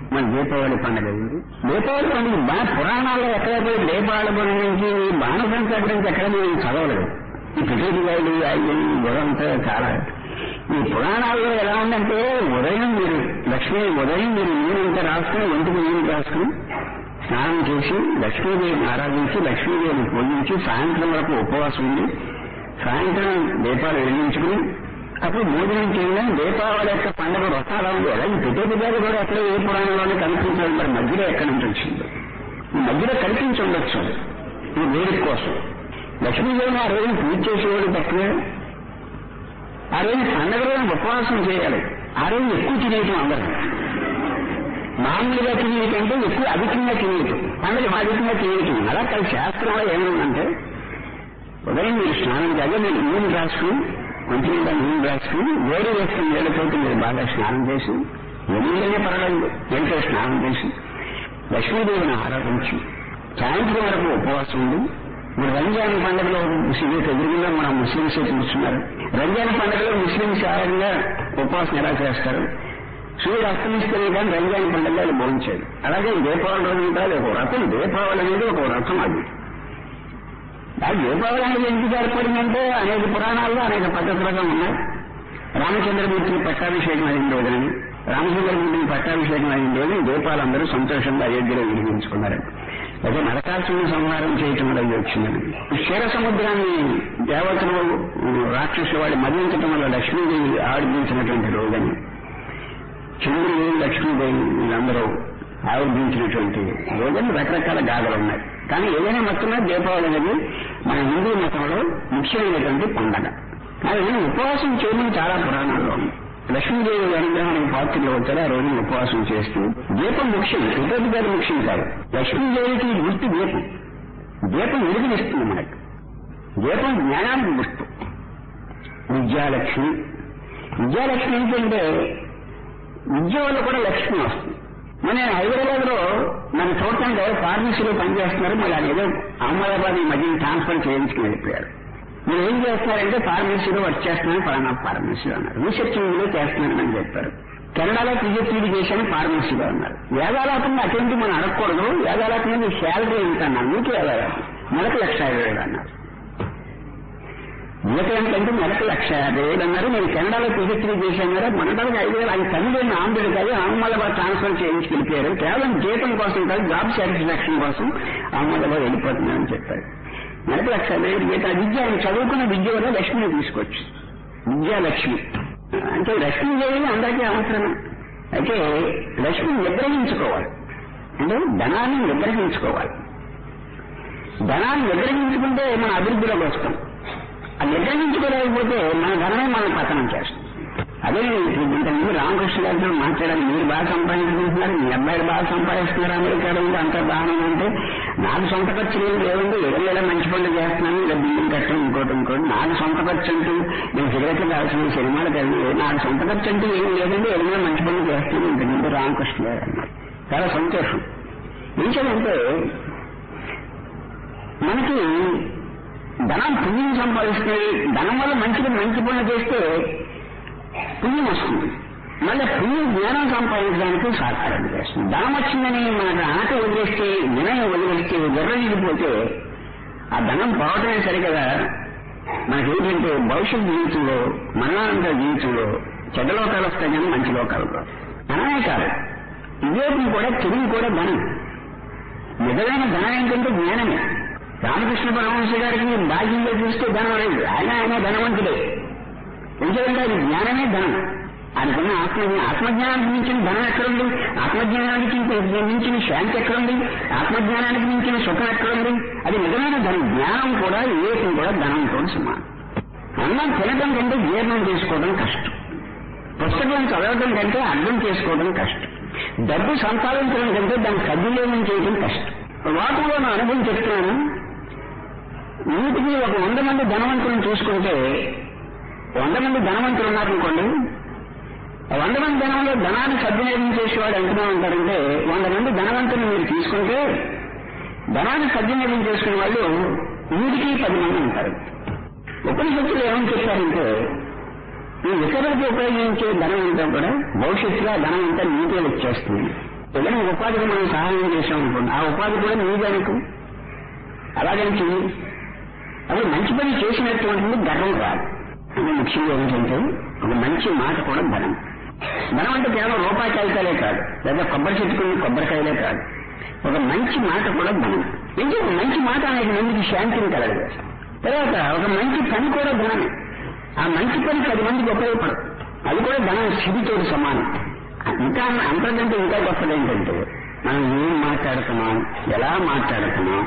మన దీపావళి పండుగ ఉంది దీపావళి పండుగ బాగా పురాణాల్లో ఎక్కడ పోయి దీపావళి పండుగ నుంచి బాణసంఖ్య గురించి ఎక్కడ మేము చదవలేదు ఈ పిటిగాయలు అయ్యి గురంతా చాలా ఈ పురాణాల్లో ఎలా ఉందంటే ఉదయం మీరు లక్ష్మీ ఉదయం మీరు నీరంతా రాసుకుని ఒంటికి నీరు రాసుకుని స్నానం చేసి లక్ష్మీదేవిని ఆరాధించి లక్ష్మీదేవిని పూజించి సాయంత్రం వరకు ఉపవాసం ఉండి సాయంత్రం దీపాలు వెలిగించుకుని అప్పుడు భోజనం చేయడం దీపావళి యొక్క పండుగ వ్రతాల ఉంది ఎలా ఈ పిటేపిదాలు కూడా ఎక్కడ ఏ పురాణంలోనే కనిపించలేదు మరి మధ్యలో ఎక్కడి నుంచి వచ్చింది ఈ మధ్యలో కల్పించి ఉండొచ్చు ఈ వేడిక కోసం లక్ష్మీదేవిని ఆ రోజున పూజ చేసేవాడు తక్కువే ఆ రోజు పండగ రోజు ఉపవాసం చేయాలి ఆ రోజు ఎక్కువ తినేయటం అందరూ మామూలుగా తినేయటం అంటే ఎక్కువ అధికంగా తినేయటం పండుగ అధికంగా తినేయటం అలా కాదు శాస్త్రంలో ఏమైందంటే ఉదయం మీరు స్నానం చేయాలి మీరు నీళ్ళు రాసుకుని మంచి నీళ్ళ నీళ్ళు రాసుకుని వేడి వేస్తున్న నీళ్ళతోటి మీరు బాగా స్నానం చేసి ఎన్నిళ్ళనే పర్వాలేదు ఎంతో స్నానం చేసి లక్ష్మీదేవిని ఆరాధించి సాయంత్రం వరకు ఉపవాసం ఉండి ఇప్పుడు రంజాన్ పండుగలో ముస్లింస్ ఎదురుగుండా మన ముస్లింస్ కూర్చున్నారు రంజాన్ పండుగలో ముస్లింస్ ఆరంగా ఉపవాసం ఎలా చేస్తారు సూర్యుడు అస్తమిస్తే కానీ రంజాన్ పండుగలో భోంచేది అలాగే దీపావళి రోజు ఉంటుంది ఒక వ్రతం దీపావళి అనేది ఒక వ్రతం అది ఆ దీపావళి అనేది ఎందుకు ఏర్పడిందంటే అనేక పురాణాల్లో అనేక పద్ధతులుగా ఉన్నాయి రామచంద్రమూర్తిని పట్టాభిషేకం అయిన రోజునని రామచంద్రమూర్తిని పట్టాభిషేకం అయిన రోజు దీపాలందరూ సంతోషంగా అయోధ్యలో వినిపించుకున్నారు అయితే నరకాసుని సంహారం చేయటం వల్ల ఇది వచ్చిందని క్షీర సముద్రాన్ని దేవతలు రాక్షసు వాడి మదించడం వల్ల లక్ష్మీదేవి ఆడిపించినటువంటి రోజని చంద్రుడు లక్ష్మీదేవి వీళ్ళందరూ ఆవిర్భించినటువంటి రోజులు రకరకాల గాథలు ఉన్నాయి కానీ ఏదైనా మొత్తమే దీపావళి అనేది మన హిందూ మతంలో ముఖ్యమైనటువంటి పండగ కానీ ఉపవాసం చేయడం చాలా పురాణాల్లో ఉంది లక్ష్మీదేవి అనుగ్రహానికి పాత్రలో వచ్చారు ఆ రోజున ఉపవాసం చేస్తూ దీపం ముఖ్యం ఇతరులు గారి ముఖ్యం కాదు లక్ష్మీదేవికి గుర్తు దీపం దీపం వెలుగునిస్తుంది మనకు దీపం జ్ఞానానికి గుర్తు విద్యాలక్ష్మి విద్యాలక్ష్మి ఏంటంటే విద్య వల్ల కూడా లక్ష్మి వస్తుంది మన హైదరాబాద్ లో మన చూడటానికి ఎవరు ఫార్మసీలో పనిచేస్తున్నారు మళ్ళీ ఆయన ఏదో అహ్మదాబాద్ ఈ మధ్య ట్రాన్స్ఫర్ చేయించుకుని వెళ్ళిపోయారు మీరు ఏం చేస్తున్నారంటే ఫార్మసీలో వర్క్ చేస్తున్నాను ఫలానా ఫార్మసీలో అన్నారు రీసెర్చింగ్ లో చేస్తున్నానని చెప్పారు కెనడాలో పిహెచ్డీ చేశాను ఫార్మసీలో అన్నారు వేదాలాపంగా అటువంటి మనం అడగకూడదు వేదాలాపం మీద శాలరీ ఎంత అన్నారు మీకు వేదాలాపం నెలకు లక్ష యాభై వేలు అన్నారు జీతం ఏంటంటే నెలకు లక్ష యాభై వేలు అన్నారు నేను కెనడాలో పిహెచ్డీ చేశాను కదా మనడానికి ఐదు వేలు అది తల్లి ఆంధ్రుడు కాదు అహ్మదాబాద్ ట్రాన్స్ఫర్ చేయించి వెళ్ళిపోయారు కేవలం జీతం కోసం కాదు జాబ్ సాటిస్ఫాక్షన్ కోసం అహ్మదాబాద్ వెళ్ళిపోతున్నానని చెప్పారు నెలకు లక్ష యాభై వేలు జీతం విద్య ఆయన చదువుకున్న విద్య వల్ల లక్ష్మిని తీసుకోవచ్చు విద్యాలక్ష్మి అంటే లక్ష్మీదేవి అందరికీ అవసరమే అయితే లక్ష్మిని నిగ్రహించుకోవాలి అంటే ధనాన్ని నిగ్రహించుకోవాలి ధనాన్ని నిగ్రహించుకుంటే మన అభివృద్ధిలోకి వస్తాం ఆ నిగ్రహించుకోలేకపోతే మన ధనమే మనం పతనం చేస్తాం అదే ఇంతకుముందు రామకృష్ణ గారితో మాట్లాడాలి మీరు బాగా సంపాదించుకుంటున్నారు మీ అబ్బాయిలు బాగా సంపాదిస్తున్నారు అమెరికాలో ఉంది అంత బాగానే అంటే నాకు సొంత ఖర్చులు ఏం లేవండి ఏదైనా మంచి పనులు చేస్తున్నాను ఇలా బిల్డింగ్ కట్టడం ఇంకోటి ఇంకోటి నాకు సొంత ఖర్చు అంటూ నేను సిగరెట్లు కావాల్సిన సినిమాలు కలిగి నాకు సొంత ఖర్చు అంటూ ఏం లేదండి ఏదైనా మంచి పనులు చేస్తున్నాను ఇంతకుముందు రామకృష్ణ గారు అన్నారు చాలా సంతోషం ఏంటంటే మనకి ధనం పుణ్యం సంపాదిస్తే ధనం వల్ల మంచిగా మంచి పనులు చేస్తే పుణ్యం వస్తుంది మళ్ళీ పుణ్యం జ్ఞానం సంపాదించడానికి సహకారం చేస్తుంది ధనం వచ్చిందని మనకు ఆట వదిలేస్తే వినయం వదిలేస్తే విర్రగిపోతే ఆ ధనం పోవటమే సరి కదా మనకేంటంటే భవిష్యత్ జీవితంలో మరణానంతర జీవితంలో చెడ్డ లోకాలు వస్తాయి కానీ మంచి లోకాలు రావు. ధనమే కాదు వివేకం కూడా తెలివి కూడా ధనం నిజమైన ధనం ఏంటంటే జ్ఞానమే రామకృష్ణ పరమహంస గారికి బాల్యంలో చూస్తే ధనం లేదు ఆయన ఆయన ధనవంతుడే ఎందుకంటే అది జ్ఞానమే ధనం ఆయనకున్న ఆత్మ ఆత్మజ్ఞానానికి మించిన ధనం ఎక్కడుంది ఆత్మజ్ఞానానికి మించిన శాంతి ఎక్కడుంది ఆత్మజ్ఞానానికి మించిన సుఖం ఎక్కడుంది అది నిజమైన ధనం జ్ఞానం కూడా వివేకం కూడా ధనంతో సమానం అన్నం తినడం కంటే జీర్ణం చేసుకోవడం కష్టం పుస్తకం చదవడం కంటే అర్థం చేసుకోవడం కష్టం డబ్బు సంపాదించడం కంటే దాన్ని సద్వినియోగం చేయడం కష్టం వాటిలో నా అనుభవం చెప్తున్నాను వీటికి ఒక వంద మంది ధనవంతులను చూసుకుంటే వంద మంది ధనవంతులు ఉన్నారనుకోండి ఆ వంద మంది ధనంలో ధనాన్ని సద్వినియోగం చేసేవాడు ఎంతమంది ఉంటారంటే వంద మంది ధనవంతులను మీరు తీసుకుంటే ధనాన్ని సద్వినియోగం చేసుకునే వాళ్ళు వీటికి పది మంది ఉంటారు ఉపనిషత్తులు ఏమని చెప్పారంటే ఈ ఇతరులకు ఉపయోగించే ధనం అంతా కూడా భవిష్యత్తులో ఆ ధనం అంతా నీకే వచ్చేస్తుంది ఏదైనా ఉపాధికి మనం సహాయం చేసాం అనుకోండి ఆ ఉపాధి కూడా నీదే అనుకో అలాగని చెయ్యి అది మంచి పని చేసినటువంటి గర్వం రాదు అంటే ముఖ్యంగా ఏంటంటే ఒక మంచి మాట కూడా ధనం ధనం అంటే కేవలం రూపాయి కాగితాలే కాదు లేదా కొబ్బరి చెట్టుకుని కొబ్బరికాయలే కాదు ఒక మంచి మాట కూడా ధనం ఏంటి ఒక మంచి మాట అనేది మందికి శాంతిని కలగదు తర్వాత ఒక మంచి పని కూడా ధనమే ఆ మంచి పని పది మందికి ఉపయోగపడదు అది కూడా ధనం సిరితో సమానం ఇంకా అంతకంటే ఇంకా గొప్పది ఏంటంటే మనం ఏం మాట్లాడుతున్నాం ఎలా మాట్లాడుతున్నాం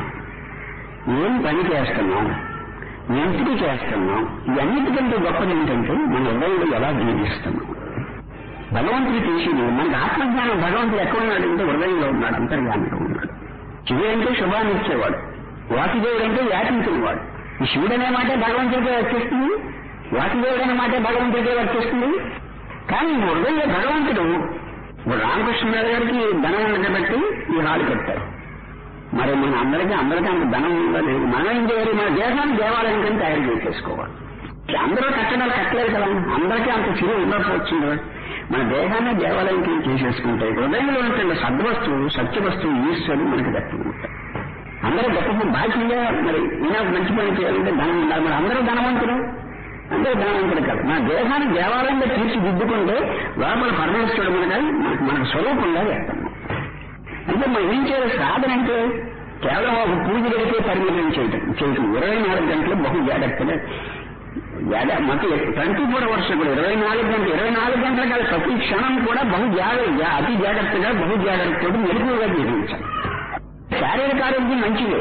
ఏం పని చేస్తున్నాం ఎందుకు చేస్తున్నాం ఇవన్నిటికంటే గొప్పది ఏంటంటే మన హృదయంలో ఎలా జీవిస్తున్నాం భగవంతుడు చేసింది మనకి ఆత్మజ్ఞానం భగవంతుడు ఎక్కడ ఉన్నాడు అంటే హృదయంలో ఉన్నాడు అంతర్గామిలో ఉన్నాడు శివుడు అంటే శుభాన్ని ఇచ్చేవాడు వాసుదేవుడు అంటే వ్యాపించినవాడు ఈ శివుడు అనే మాట భగవంతుడికే వచ్చేస్తుంది వాసుదేవుడు అనే మాట భగవంతుడికే వచ్చేస్తుంది కానీ ఈ హృదయంలో భగవంతుడు ఇప్పుడు రామకృష్ణరావు గారికి ధనం ఉండదు బట్టి ఈ హాలు కట్టారు మరి మన అందరికీ అందరికీ అంత ధనం ఉండదు మనం ఏం చేయాలి మన దేశాన్ని దేవాలయం కింద తయారు చేసేసుకోవాలి అందరూ కట్టడాలు కట్టలేదు కదా అందరికీ అంత చిరు ఉండకపోవచ్చు కదా మన దేహాన్ని దేవాలయం కింద చేసేసుకుంటే హృదయంలో ఉంటుండే సద్వస్తువు సత్యవస్తువు ఈశ్వరుడు మనకి దక్కుతుంటాయి అందరూ గొప్ప బాధ్యంగా మరి ఈయన మంచి పని చేయాలంటే ధనం ఉండాలి మరి అందరూ ధనవంతులు అందరూ ధనవంతులు కాదు మన దేహాన్ని దేవాలయంగా తీర్చిదిద్దుకుంటే లోపల పరమేశ్వరుడు మనకి మనకు మనకు స్వరూపంగా వ్యక్తం అంటే మనం ఏం చేయాలి సాధన అంటే కేవలం ఒక పూజలకే పరిమితం చేయటం చేయటం ఇరవై నాలుగు గంటలు బహు జాగ్రత్తగా జాగ్రత్త మాకు ట్వంటీ ఫోర్ అవర్స్ కూడా ఇరవై నాలుగు గంటలు ఇరవై నాలుగు గంటల కాదు ప్రతి క్షణం కూడా బహు జాగ్రత్త అతి జాగ్రత్తగా బహు జాగ్రత్తతో మెరుగుగా జీవించాలి శారీరక ఆరోగ్యం మంచిదే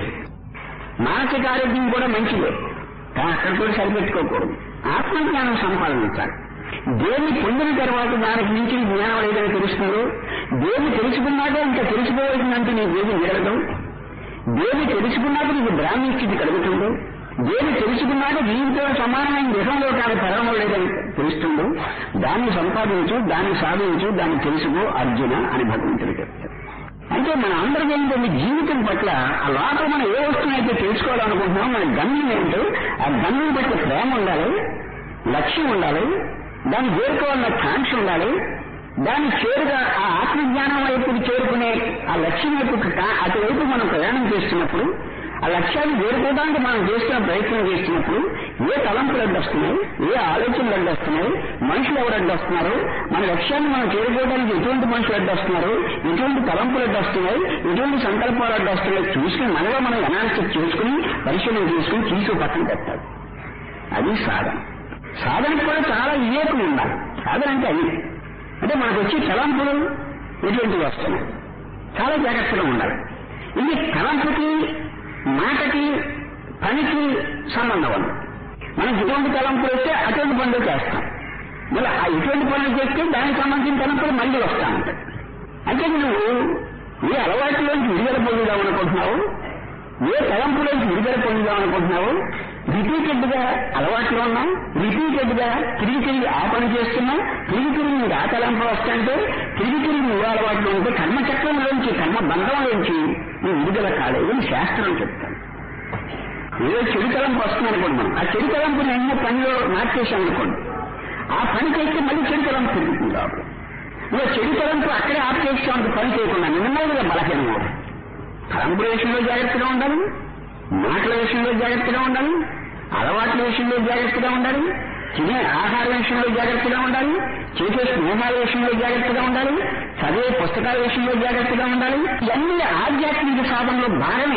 మానసిక ఆరోగ్యం కూడా మంచిదే కానీ అక్కడ కూడా సరిపెట్టుకోకూడదు ఆత్మజ్ఞానం సంపాదించాలి దేన్ని పొందిన తర్వాత దానికి మించిన జ్ఞానం ఏదైనా తెలుస్తుందో దేన్ని తెలుసుకున్నాక ఇంకా తెలుసుకోవాల్సినంత నీకు ఏది జరగదు దేన్ని తెలుసుకున్నాక నీకు బ్రాహ్మీ స్థితి కలుగుతుందో దేన్ని తెలుసుకున్నాక జీవితంలో సమానమైన విధంలో కానీ పరంలో లేదని తెలుస్తుందో దాన్ని సంపాదించు దాన్ని సాధించు దాన్ని తెలుసుకో అర్జున అని భగవంతుడు చెప్తారు అంటే మన అందరికీ ఏంటంటే జీవితం పట్ల ఆ లోపల మనం ఏ వస్తువునైతే తెలుసుకోవాలనుకుంటున్నామో మన గమ్యం ఏంటో ఆ గమ్యం పట్ల ప్రేమ ఉండాలి లక్ష్యం ఉండాలి దాన్ని చేరుకోవాలన్న కాంక్ష ఉండాలి దాన్ని చేరుగా ఆ ఆత్మజ్ఞానం వైపుకి చేరుకునే ఆ లక్ష్యం వైపు అటువైపు మనం ప్రయాణం చేస్తున్నప్పుడు ఆ లక్ష్యాన్ని చేరుకోవడానికి మనం చేస్తున్న ప్రయత్నం చేస్తున్నప్పుడు ఏ తలంపులు అడ్డొస్తున్నాయి ఏ ఆలోచనలు అడ్డొస్తున్నాయి మనుషులు ఎవరు అడ్డొస్తున్నారు మన లక్ష్యాన్ని మనం చేరుకోవడానికి ఎటువంటి మనుషులు అడ్డొస్తున్నారు ఎటువంటి తలంపులు అడ్డొస్తున్నాయి ఎటువంటి సంకల్పాలు అడ్డొస్తున్నాయి చూసుకుని మనలో మనం అనాలిసిస్ చేసుకుని పరిశీలన చేసుకుని తీసు పక్కన పెట్టాలి అది సాధన సాధనకు కూడా చాలా వివేకం ఉండాలి సాధన అంటే అది అంటే మనకు వచ్చే తలంపులు ఎటువంటివి వస్తున్నాయి చాలా జాగ్రత్తగా ఉండాలి ఇది తలంపుకి మాటకి పనికి సంబంధం ఉంది మనకి ఎటువంటి తలంపులు వస్తే అటువంటి పనులు చేస్తాం మళ్ళీ ఆ ఎటువంటి పనులు చేస్తే దానికి సంబంధించిన తలంపులు మళ్ళీ వస్తా ఉంటాయి అంటే నువ్వు ఏ అలవాటులోంచి విడుదల పొందుదాం అనుకుంటున్నావు ఏ తలంపులోంచి విడుదల పొందుదాం అనుకుంటున్నావు రిపీటెడ్ గా అలవాట్లో ఉన్నావు రిపీటెడ్ గా తిరిగి తిరిగి ఆ పని చేస్తున్నావు తిరిగి తిరిగి నీకు ఆ తలంపు వస్తుంటే తిరిగి తిరిగి నువ్వు అలవాట్లో ఉంటే కర్మచక్రంలోంచి కర్మ బంధంలోంచి నువ్వు విడుదల కాలేదని శాస్త్రం చెప్తాను ఏదో చెడు తలంపు వస్తుంది అనుకోండి మనం ఆ చెడు తలంపు ఎన్నో పనిలో మార్చేసాం అనుకోండి ఆ పని చేస్తే మళ్ళీ చెడు తలంపు తిరుగుతుంది కాబట్టి నువ్వు చెడు తలంపు అక్కడే ఆఫ్ చేసామంటే పని చేయకుండా నిన్నగా బలహీనంగా తలంపుల విషయంలో జాగ్రత్తగా ఉండాలి మాటల విషయంలో జాగ్రత్తగా ఉండాలి అలవాట్ల విషయంలో జాగ్రత్తగా ఉండాలి తినే ఆహార విషయంలో జాగ్రత్తగా ఉండాలి చేసే స్నేహాల విషయంలో జాగ్రత్తగా ఉండాలి చదివే పుస్తకాల విషయంలో జాగ్రత్తగా ఉండాలి ఇవన్నీ ఆధ్యాత్మిక సాధనలో భాగమే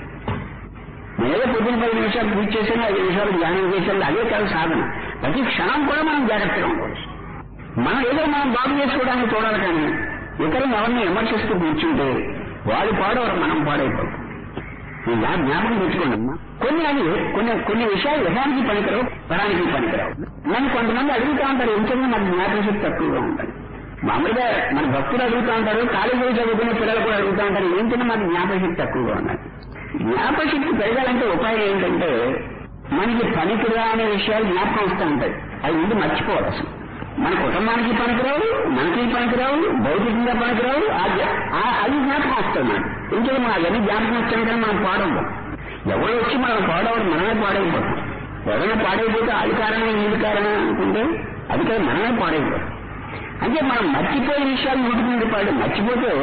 నేనే పొద్దున పది నిమిషాలు పూజ చేశాను ఐదు నిమిషాలు ధ్యానం చేశాను అదే కాదు సాధన ప్రతి క్షణం కూడా మనం జాగ్రత్తగా ఉండవచ్చు మనం ఏదో మనం బాగు చేసుకోవడానికి చూడాలి కానీ ఇతరులను ఎవరిని విమర్శిస్తూ కూర్చుంటే వాళ్ళు పాడవరు మనం పాడైపోతాం ఈ జ్ఞా- జ్ఞాపకం తెచ్చుకోండి అమ్మా కొన్ని అవి కొన్ని కొన్ని విషయాలు విధానికి పనికిరావు పరానికి పనికిరావు నన్ను కొంతమంది అడుగుతా ఉంటారు ఎందుకంటే నాకు జ్ఞాపక శక్తి తక్కువగా ఉంటుంది మామూలుగా మన భక్తులు అడుగుతా ఉంటారు కాలేజీలో చదువుకునే పిల్లలు కూడా అడుగుతా ఉంటారు ఏంటంటే మాకు జ్ఞాపక శక్తి తక్కువగా ఉన్నది జ్ఞాపక శక్తి పెరగాలంటే ఉపాయం ఏంటంటే మనకి పనికిరా అనే విషయాలు జ్ఞాపకం వస్తూ ఉంటాయి అవి ముందు మర్చిపోవాలి అసలు మన కుటుంబానికి పనికిరావు మనకి పనికిరావు భౌతికంగా పనికిరావు ఆ జ్ఞా- ఆ- అది జ్ఞాపకం వస్తుంది మనకి ఇంకే మనం అవన్నీ జ్ఞాపకం వచ్చాం కానీ మనం పాడవు ఎవరు వచ్చి మనం పాడవడం మనమే పాడైపోతాం ఎవరైనా పాడైపోతే అది కారణం ఇది కారణం అనుకుంటే అది కాదు మనమే పాడైపోతాం అంటే మనం మర్చిపోయే విషయాలు నూటికి పాడు మర్చిపోతే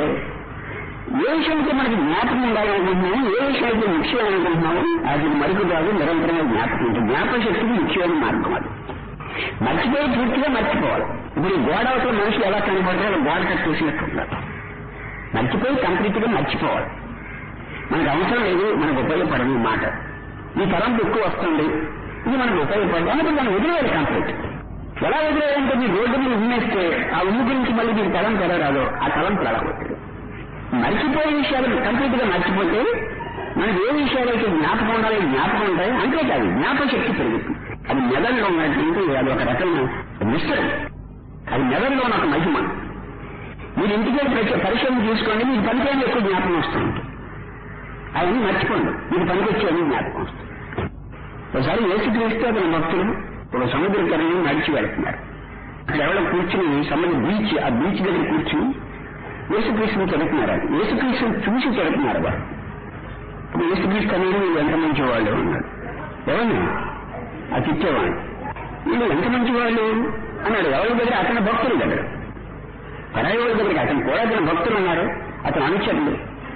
ఏ విషయానికి మనకి జ్ఞాపకం ఉండాలనుకుంటున్నాము ఏ విషయానికి ముఖ్యం అనుకుంటున్నాము అది మరుగు కాదు నిరంతరంగా జ్ఞాపకం ఉంటుంది జ్ఞాపక శక్తికి ముఖ్యమైన మార్గం అది మర్చిపోయి పూర్తిగా మర్చిపోవాలి ఇప్పుడు ఈ గోడ అవతల మనుషులు ఎలా కనపడతారో గోడ కట్ చూసినట్టు ఉంటారు మర్చిపోయి కంప్లీట్ గా మర్చిపోవాలి మనకు అవసరం లేదు మనకు ఉపయోగపడదు ఈ మాట ఈ తలంపు ఎక్కువ వస్తుంది ఇది మనకు ఉపయోగపడదు అన్నప్పుడు మనం వదిలేయాలి కంప్లీట్ ఎలా వదిలేయాలంటే మీరు రోడ్డు మీద ఉమ్మేస్తే ఆ ఉమ్ము గురించి మళ్ళీ మీకు తలంపు ఎలా రాదో ఆ తలంపు అలా వస్తుంది మర్చిపోయే విషయాలు కంప్లీట్ గా మర్చిపోతే మనకి ఏ విషయాలు అయితే జ్ఞాపకం ఉండాలి జ్ఞాపకం ఉంటాయి అంతే కాదు జ్ఞాపక శక్తి పెరుగుతుంది అది మెదడులో ఉన్నటువంటి అది ఒక రకమైన మిస్టర్ అది మెదడులో ఉన్న ఒక మహిమ మీరు ఇంటికి వెళ్ళి పరిశోధన చూసుకోండి మీకు పనిచేయని ఎక్కువ జ్ఞాపకం వస్తుంది అవన్నీ మర్చిపోండి మీకు పనికొచ్చేవన్నీ జ్ఞాపకం వస్తుంది ఒకసారి ఏసు క్రీస్తు అతని భక్తులు ఒక సముద్ర తరణి నడిచి వెళ్తున్నారు అక్కడ ఎవరో కూర్చుని సముద్ర బీచ్ ఆ బీచ్ దగ్గర కూర్చుని యేసుక్రీస్తుని చెడుతున్నారు యేసుక్రీస్తుని చూసి చెడుతున్నారు వారు ఇప్పుడు యేసుక్రీస్తు అనేది వీళ్ళు ఎంత మంచి వాళ్ళు అన్నాడు ఎవరిని ఆ తిట్టేవాడు వీళ్ళు ఎంత మంచి వాళ్ళు అన్నాడు ఎవరి దగ్గర అతని భక్తుల దగ్గర పరాయి వాళ్ళ దగ్గరికి అతను కూడా అతని భక్తులు ఉన్నారు అతను అనుచరులు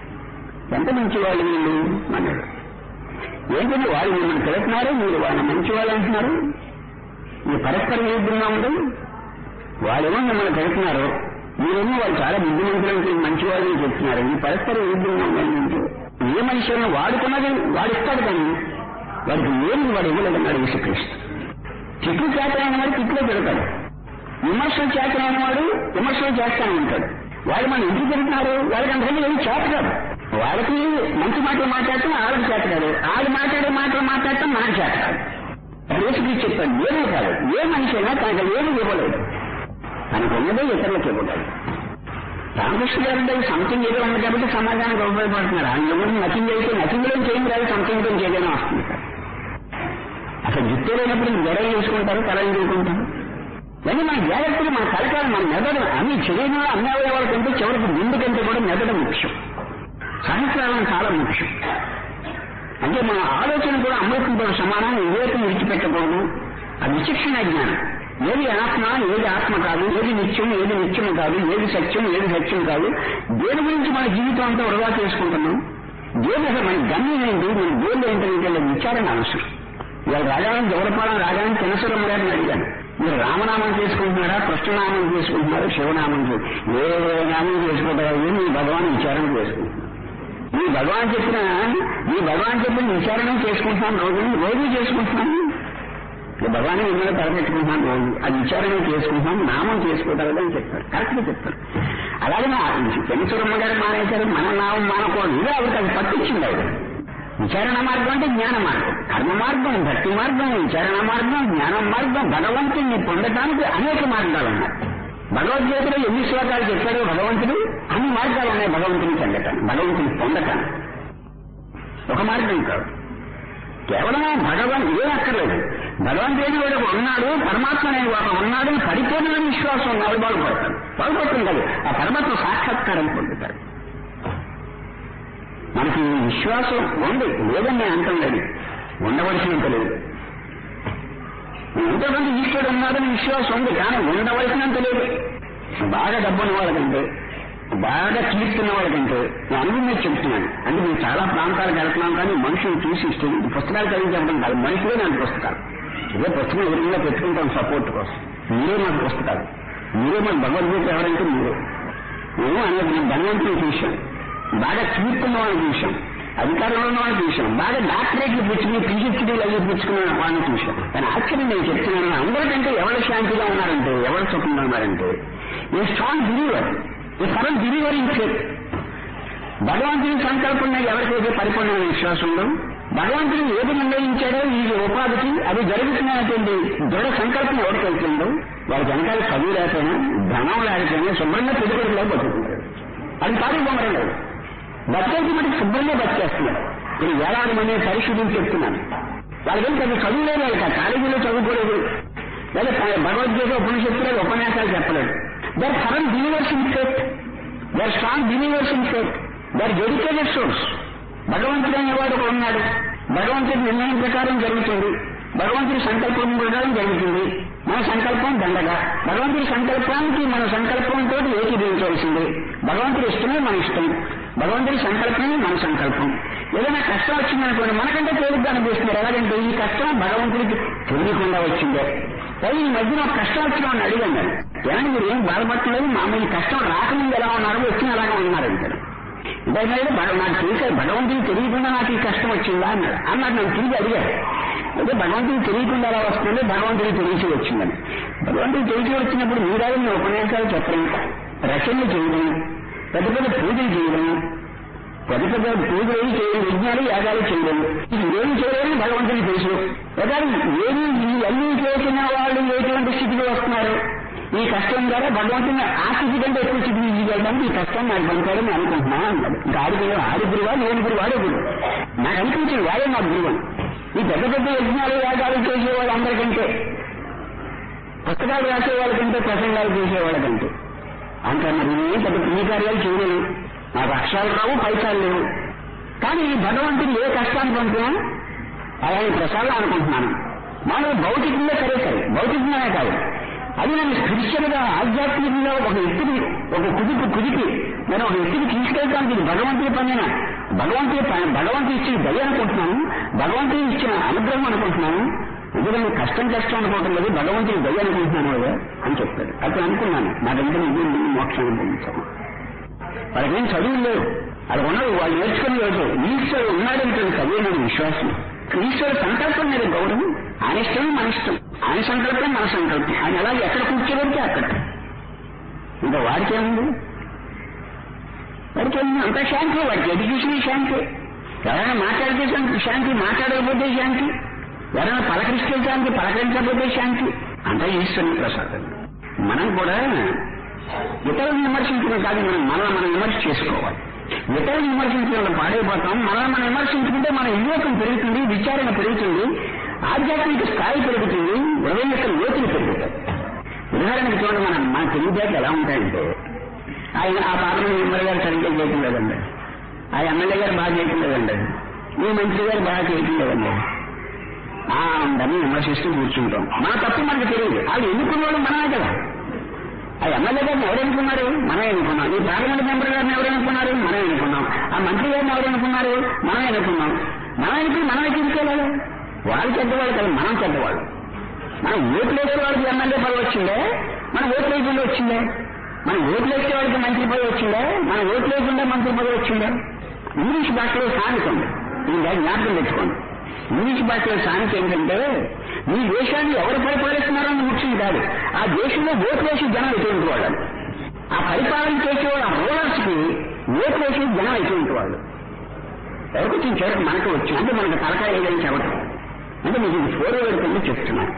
ఎంత మంచి వాళ్ళు వీళ్ళు అన్నాడు ఏంటంటే వాళ్ళు మిమ్మల్ని తిడుతున్నారు మీరు వాళ్ళని మంచి వాళ్ళు అంటున్నారు మీరు పరస్పర విరుద్ధంగా ఉంది వాళ్ళేమో మిమ్మల్ని తిడుతున్నారు మీరేమో వాళ్ళు చాలా బుద్ధిమంతులు మంచి వాళ్ళని చెప్తున్నారు ఈ పరస్పర విరుద్ధంగా ఉందంటే ఏ మనిషి వాడుకున్నది వాడు ఇస్తాడు కానీ వాడికి ఏమి వాడు ఇవ్వలేదన్నాడు యేసుక్రీస్తు చెట్లు చేతనైన వాడు తిట్లో పెడతాడు విమర్శలు చేతనైన వాడు విమర్శలు చేస్తానే ఉంటాడు వాళ్ళు మనం ఎందుకు తింటున్నారు వాళ్ళకి అంతకంటే ఏం చేత కాదు వాళ్ళకి మంచి మాటలు మాట్లాడటం వాళ్ళకి చేత కాదు వాళ్ళు మాట్లాడే మాటలు మాట్లాడటం నాకు చేత కాదు యేసుకి చెప్పాడు ఏమీ కాదు ఏ మనిషి అయినా తనకు ఏమి ఇవ్వలేదు తనకు ఉన్నదే ఇతరులకు ఇవ్వగలదు రామకృష్ణ గారు అంటే సంథింగ్ ఏదో ఉంది కాబట్టి సమాజానికి ఉపయోగపడుతున్నారు ఆయన ఎవరు నథింగ్ అయితే నథింగ్ లో చేయం రాదు సంథింగ్ లో చేయడం వస్తుంది సార్ అసలు జుట్టు లేనప్పుడు గొడవ చేసుకుంటారు కళలు చేసుకుంటారు కానీ మన జాగ్రత్తలు మన కలకాలం మన మెదడు అన్ని శరీరంలో అన్ని అవయవాల కంటే చివరికి ముందు కంటే కూడా మెదడు ముఖ్యం సహస్రాలను చాలా ముఖ్యం అంటే మన ఆలోచన కూడా అమృతంతో సమానం వివేకం విడిచిపెట్టకూడదు ఆ విచక్షణ జ్ఞానం ఏది ఆత్మ ఏది ఆత్మ కాదు ఏది నిత్యం ఏది నిత్యం కాదు ఏది సత్యం ఏది సత్యం కాదు దేని గురించి మన జీవితం అంతా వృధా చేసుకుంటున్నాం దేని అసలు మన గమ్యం ఏంటి మన గోల్ ఏంటంటే విచారణ అవసరం ఇవాళ రాజాని జవరపాలెం రాజాని తినసురం గారిని అడిగాను మీరు రామనామం చేసుకుంటున్నారా కృష్ణనామం చేసుకుంటున్నారా శివనామం ఏ నామం చేసుకుంటారా ఏం మీ భగవాన్ విచారణ చేసుకుంటున్నారు మీ భగవాన్ చెప్పిన మీ భగవాన్ చెప్పిన విచారణ చేసుకుంటున్నాను రోజు రోజు చేసుకుంటున్నాను భగవాన్ మిమ్మల్ని తలపెట్టుకుంటున్నాను రోజు అది విచారణ చేసుకుంటున్నాను నామం చేసుకోగలదు అని చెప్తారు కరెక్ట్ గా చెప్తారు అలాగే నా శనిచురమ్మ గారు మానేశారు మన నామం మానకూడదు ఇదే ఆవిడకి అది పట్టించింది ఆవిడ విచారణ మార్గం అంటే జ్ఞాన మార్గం కర్మ మార్గం భక్తి మార్గం విచారణ మార్గం జ్ఞానం మార్గం భగవంతుని పొందటానికి అనేక మార్గాలు ఉన్నాయి భగవద్గీతలో ఎన్ని శ్లోకాలు చెప్పాడో భగవంతుడు అన్ని మార్గాలు ఉన్నాయి భగవంతుని పొందటానికి భగవంతుని పొందటానికి ఒక మార్గం కాదు కేవలం భగవాన్ ఏం అక్కర్లేదు భగవంతుడు వాడు ఉన్నాడు పరమాత్మ అనే వాడు ఉన్నాడు పరిపూర్ణమైన విశ్వాసం ఉన్నాడు బాగుపడతాడు బాగుపడుతుంది కాదు ఆ పరమాత్మ సాక్షాత్కారం పొందుతాడు మనకి విశ్వాసం ఉంది లేదని నేను అంటం లేదు ఉండవలసినంత లేదు ఎంతమంది ఈశ్వరుడు ఉన్నాడని విశ్వాసం ఉంది కానీ ఉండవలసినంత లేదు బాగా డబ్బున్న వాళ్ళకంటే బాగా కీర్తున్న వాళ్ళకంటే నేను అనుభవం మీద చెప్తున్నాను అంటే మేము చాలా ప్రాంతాలకు వెళ్తున్నాం కానీ మనుషులు చూసి ఇష్టం పుస్తకాలు చదివి చెప్పడం కాదు మనుషులే నాకు పుస్తకాలు ఇదే పుస్తకం ఎదురుగా పెట్టుకుంటాం సపోర్ట్ కోసం మీరే నాకు పుస్తకాలు మీరే మన భగవద్గీత ఎవరంటే మీరే మేము అనేక ధనవంతులు చూశాం బాగా కీర్తున్న వాళ్ళని చూశాం అధికారంలో ఉన్న వాళ్ళని చూశాం బాగా డాక్టరేట్లు పుచ్చుకుని పిహెచ్డీలు అయ్యి పుచ్చుకున్న వాళ్ళని చూశాం కానీ ఆశ్చర్యం నేను చెప్తున్నాను అందరికంటే ఎవరు శాంతిగా ఉన్నారంటే ఎవరు సుఖంగా ఉన్నారంటే ఏ స్ట్రాంగ్ బిలీవర్ ఏ సరల్ బిలీవర్ ఇన్ ఫేత్ భగవంతుని సంకల్పంలో ఎవరికైతే పరిపూర్ణమైన విశ్వాసంలో భగవంతుడు ఏది నిర్ణయించాడో ఈ ఉపాధికి అది జరుగుతున్నటువంటి దృఢ సంకల్పం ఎవరికైతుందో వారి వెనకాల చదువు లేకపోయినా ధనం లేకపోయినా శుభ్రంగా పెట్టుకోవడంలో బతుకుంటాడు అది కాదు బొమ్మరం లేదు బతికేసి మనకి శుభ్రంగా బతికేస్తున్నాడు నేను వేలాది మంది పరిశుద్ధులు చెప్తున్నాను వాళ్ళకి పెద్ద చదువు లేదు వాళ్ళకి ఆ కాలేజీలో చదువుకోలేదు లేదా భగవద్గీత ఉపనిషత్తులేదు ఉపన్యాసాలు చెప్పలేదు దర్ సరన్ believers in faith they're strong believers in faith they're dedicated source భగవంతుడు అనేవాడు ఒక ఉన్నాడు భగవంతుడి నిర్ణయం ప్రకారం జరుగుతుంది భగవంతుడి సంకల్పం ప్రకారం జరుగుతుంది మన సంకల్పం దండగా భగవంతుడి సంకల్పానికి మన సంకల్పంతో ఏకీభవించవలసిందే భగవంతుడి ఇష్టమే మన ఇష్టం భగవంతుడి సంకల్పమే మన సంకల్పం ఏదైనా కష్టం వచ్చిందనుకోండి మనకంటే తేలిగ్గా అనిపిస్తున్నారు ఎలాగంటే ఈ కష్టం భగవంతుడికి తెలియకుండా వచ్చిందే పై ఈ మధ్యన ఒక కష్టం వచ్చిన వాడిని అడిగాను నేను ఏమంటే మీరు ఏం బాధపడలేదు మామూలు కష్టం రాకముందు ఎలా ఉన్నారు వచ్చిన అలాగే ఉన్నారు అంటారు ఇంతకుముందు భగ- నాకు తెలిసే భగవంతుడికి తెలియకుండా నాకు ఈ కష్టం వచ్చిందా అన్నాడు అన్నాడు నన్ను తిరిగి అడిగారు అయితే భగవంతుడికి తెలియకుండా ఎలా వస్తుంది భగవంతుడికి తెలిసి వచ్చిందని భగవంతుడికి తెలిసి వచ్చినప్పుడు మీరాగా మీ ఉపన్యాసాలు చెప్పడం రచనలు చేయడం పెద్ద పెద్ద పూజలు చేయడం పెద్ద పెద్ద పూజలు చేయడం యజ్ఞాలు యాగాలు చేయడం ఇది ఏమి చేయలేదని భగవంతుడికి తెలుసు ఒకవేళ ఏమి ఈ అన్ని చేసిన వాళ్ళు ఎటువంటి స్థితిలో వస్తున్నారు ఈ కష్టం ద్వారా భగవంతుని ఆ స్థితి కంటే ఎక్కువ స్థితికి తీసుకెళ్ళడానికి ఈ కష్టం నాకు పంపాడని అనుకుంటున్నా అన్నాడు ఇంకా ఆడి గురువు ఆడి గురువా నేను గురువు వాడే గురువు నాకు అనిపించింది వాడే నా గురువు అని. ఈ పెద్ద పెద్ద యజ్ఞాలు యాగాలు చేసేవాళ్ళు అందరికంటే పుస్తకాలు రాసే వాళ్ళకంటే ప్రసంగాలు చేసేవాళ్ళకంటే అంత మరి నేను పెద్ద పుణ్యకార్యాలు చేయలేను నాకు అక్షరాలు రావు పైసలు లేవు కానీ భగవంతుడు ఏ కష్టాన్ని పంపినా ఆయన ప్రసాదం అనుకుంటున్నాను మానవ భౌతికంగా సరే సరే భౌతికంగానే కాదు అది నన్ను స్పిరిచువల్ గా ఆధ్యాత్మికంగా ఒక వ్యక్తిని ఒక కుదిపి కుదిపి నేను ఒక వ్యక్తిని తీసుకెళ్ళడానికి ఇది భగవంతుడి పనిన భగవంతుడి పని భగవంతుడు ఇచ్చిన దయ అనుకుంటున్నాను భగవంతుడు ఇచ్చిన అనుగ్రహం అనుకుంటున్నాను ఎందుకంటే కష్టం కష్టం అనుకోవటం లేదు భగవంతుడి దయ అనుకుంటున్నాను కదా అని చెప్తాడు అప్పుడు అనుకున్నాను నా దగ్గర ఇది ఉంది, మోక్షాన్ని పొందుతాను వాళ్ళకేం చదువు లేవు అది ఉన్నది వాళ్ళు నేర్చుకుని రోజు ఈశ్వరుడు ఉన్నాడంటే చదివే నాకు విశ్వాసం ఈశ్వరుడు సంకల్పం మీద గౌరవం ఆయన ఇష్టం మన ఇష్టం ఆయన సంకల్పం మన సంకల్పం ఆయన ఎలా ఎక్కడ కూర్చోబెడితే అక్కడ ఇంకా వాడికేముంది వాడికి ఏముంది అంతా శాంతి వాడికి ఎడ్యుకేషన్ శాంతి ఎవరైనా మాట్లాడితే శాంతి శాంతి మాట్లాడకపోతే శాంతి ఎవరైనా పలకరిస్తే శాంతి పలకరించకపోతే శాంతి అంతా ఈశ్వరుని ప్రసాదం మనం కూడా ఇతరులను విమర్శించడం కాదు మనం మనల్ని మనం విమర్శ చేసుకోవాలి ఇతరులను విమర్శించడం పాడైపోతాం మనల్ని మనం విమర్శించుకుంటే మన వివేకం పెరుగుతుంది విచారణ పెరుగుతుంది ఆధ్యాత్మిక స్థాయి పెరుగుతుంది హృదయం యొక్క లోతులు పెరుగుతాయి ఉదాహరణకు చూడండి మన మన తెలివితేటలు ఎలా ఉంటాయంటే ఆయన ఆ పార్లమెంట్ మెంబర్ గారు సరిగ్గా చేయటం లేదండి ఆ ఎమ్మెల్యే గారు బాగా చేయటం లేదండి ఈ మంత్రి గారు బాగా చేయటం లేదండి ఆ అందరినీ విమర్శిస్తూ కూర్చుంటాం మన తప్పు మనకు తెలియదు వాళ్ళు ఎన్నుకున్న వాళ్ళు మనమే కదా ఆ ఎమ్మెల్యే గారిని ఎవరు ఎన్నుకున్నారు మనమే ఎన్నుకున్నాం ఈ పార్లమెంట్ మెంబర్ గారిని ఎవరు ఎన్నుకున్నారు మనమే ఎన్నుకున్నాం ఆ మంత్రి గారిని ఎవరు ఎన్నుకున్నారు మనమే ఎన్నుకున్నాం మనం ఎన్నుకుని మనం ఎక్కించుకోలేదు వాళ్ళు చెడ్డవాళ్ళు కదా మనం చెడ్డవాళ్ళు మనం ఓట్లు వేసే వాళ్ళకి ఎమ్మెల్యే పదవి వచ్చిందే మనం ఓట్లు వేయకుండా వచ్చిందే మనం ఓట్లు వేసే వాళ్ళకి మంత్రి పదవి వచ్చిందే మనం ఓట్లు వేయకుండా మంత్రి పదవి వచ్చిందే ఇంగ్లీష్ భాషలో సామెత ఉంది ఇది జ్ఞాపకం తెచ్చుకోండి ఇంగ్లీష్ భాషలో సామెత ఏంటంటే మీ దేశాన్ని ఎవరు పరిపాలిస్తున్నారని ముఖ్యం కాదు ఆ దేశంలో ఓట్లు వేసి జనం ఎటువంటి వాళ్ళు ఆ పరిపాలన చేసేవాళ్ళు ఆ రూలర్స్ కి ఓట్లు వేసి జనం ఎటువంటి వాళ్ళు ఎవరికి వచ్చిన చివరికి మనకు వచ్చింది అంటే మనకు తలకాయ ఏదని చెప్పడం అంటే మీకు ఇది ఫోర్ కింద చెప్తున్నాను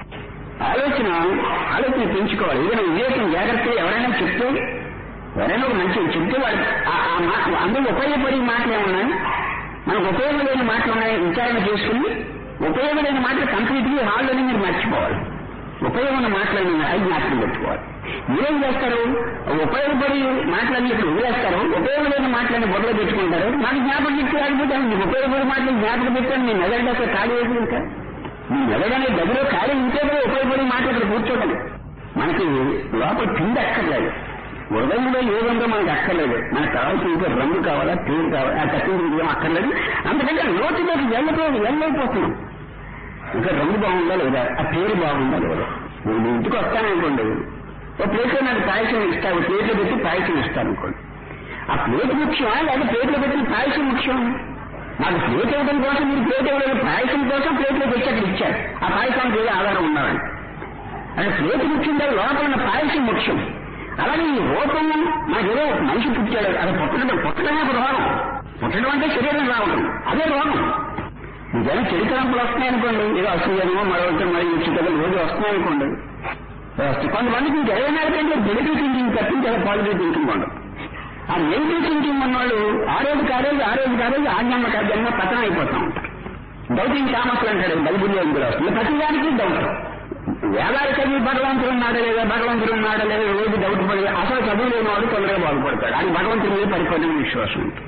ఆలోచన ఆలోచన పెంచుకోవాలి ఏదైనా వివేకం జాగ్రత్తగా ఎవరైనా చెప్తే ఎవరైనా ఒక మంచి చెప్తే వాడు ఆ- ఆ మాట అందరూ ఉపయోగపడే మాటలు ఏమున్నాయి మనకు ఉపయోగమైన మాటలు ఉన్నాయి విచారణ చేసుకుని ఉపయోగమైన మాటలు కంప్లీట్ గా హాల్లోనే మీరు మర్చిపోవాలి ఉపయోగమైన మాటలని అది జ్ఞాపకం పెట్టుకోవాలి మీరేం చేస్తారు ఉపయోగపడి మాటలన్నీ ఇప్పుడు వదిలేస్తారు ఉపయోగమైన మాటలని బొడలో పెట్టుకుంటారు నాకు జ్ఞాపకం పెట్టి రాకపోతే మీకు ఉపయోగపడే మాటలు జ్ఞాపకం పెట్టాను మీ మెదడు దగ్గర ఖాళీ వేసి ఇంకా మీ మెదడనే గదిలో ఖాళీ ఉంటే కూడా ఉపయోగపడే మాటలు ఇక్కడ కూర్చోటం మనకి లోపల పిండి అక్కర్లేదు హృదయంలో ఏదంటే మనకు అక్కర్లేదు మనకు కావాల్సిన ఇంకా రంగు కావాలా పేరు కావాలా ఆ తప్పింది ఏం అక్కర్లేదు అందుకంటే లోతులోకి వెళ్ళిపోయి వెళ్ళైపోతున్నాం ఇంకా రంగు బాగుందా లేదా ఆ పేరు బాగుందా లేదా నేను మీ ఇంటికి వస్తాననుకోండి ఒక ప్లేట్లో నాకు పాయసం ఇస్తాను ప్లేట్లో పెట్టి పాయసం ఇస్తాను అనుకోండి ఆ ప్లేట్ ముఖ్యమా లేదా ప్లేట్లో పెట్టిన పాయసం ముఖ్యం నాకు ప్లేట్ ఇవ్వడం కోసం మీరు ప్లేట్ ఇవ్వలేదు పాయసం కోసం ప్లేట్లో పెట్టి అక్కడ ఇచ్చారు ఆ పాయసానికి ఏదో ఆధారం ఉండాలని అంటే ప్లేట్ ముఖ్యం కాదు లోపల ఉన్న పాయసం ముఖ్యం అలాగే ఈ రూపం మనకేదో మనిషి పుట్టాడు అది పుట్టడం పుట్టడమే ఒక రోగం పుట్టడం అంటే శరీరం రావడం అదే రోగం నిజంగా చెడు తలంపులు వస్తున్నాయనుకోండి ఏదో అసూయనో మరొకటి మరి ఇచ్చుకలు రోజు వస్తున్నాయనుకోండి వస్తాయి కొంతమందికి ఇంకా ఇరవై నాలుగు గంటలు నెగిటివ్ థింకింగ్ తప్పించి అలా పాజిటివ్ థింకింగ్ ఉండదు ఆ నెగిటివ్ థింకింగ్ ఉన్నవాళ్ళు ఆ రోజు కారోజు ఆ రోజు కారోజు ఆ జన్మ కా జన్మ పతనం అయిపోతా ఉంటారు డౌటింగ్ తామస్లు అంటాడు బైబుల్లో కూడా వస్తుంది ప్రతిదానికి డౌట్ వేలాది చదివి భగవంతుడు ఉన్నాడా లేదా భగవంతుడు ఉన్నాడా లేదా రోజు డౌట్ పడి అసలు చదువు లేని వాడు తొందరగా బాగుపడతాడు అది భగవంతుడి మీద పరిపూర్ణ విశ్వాసం ఉంటుంది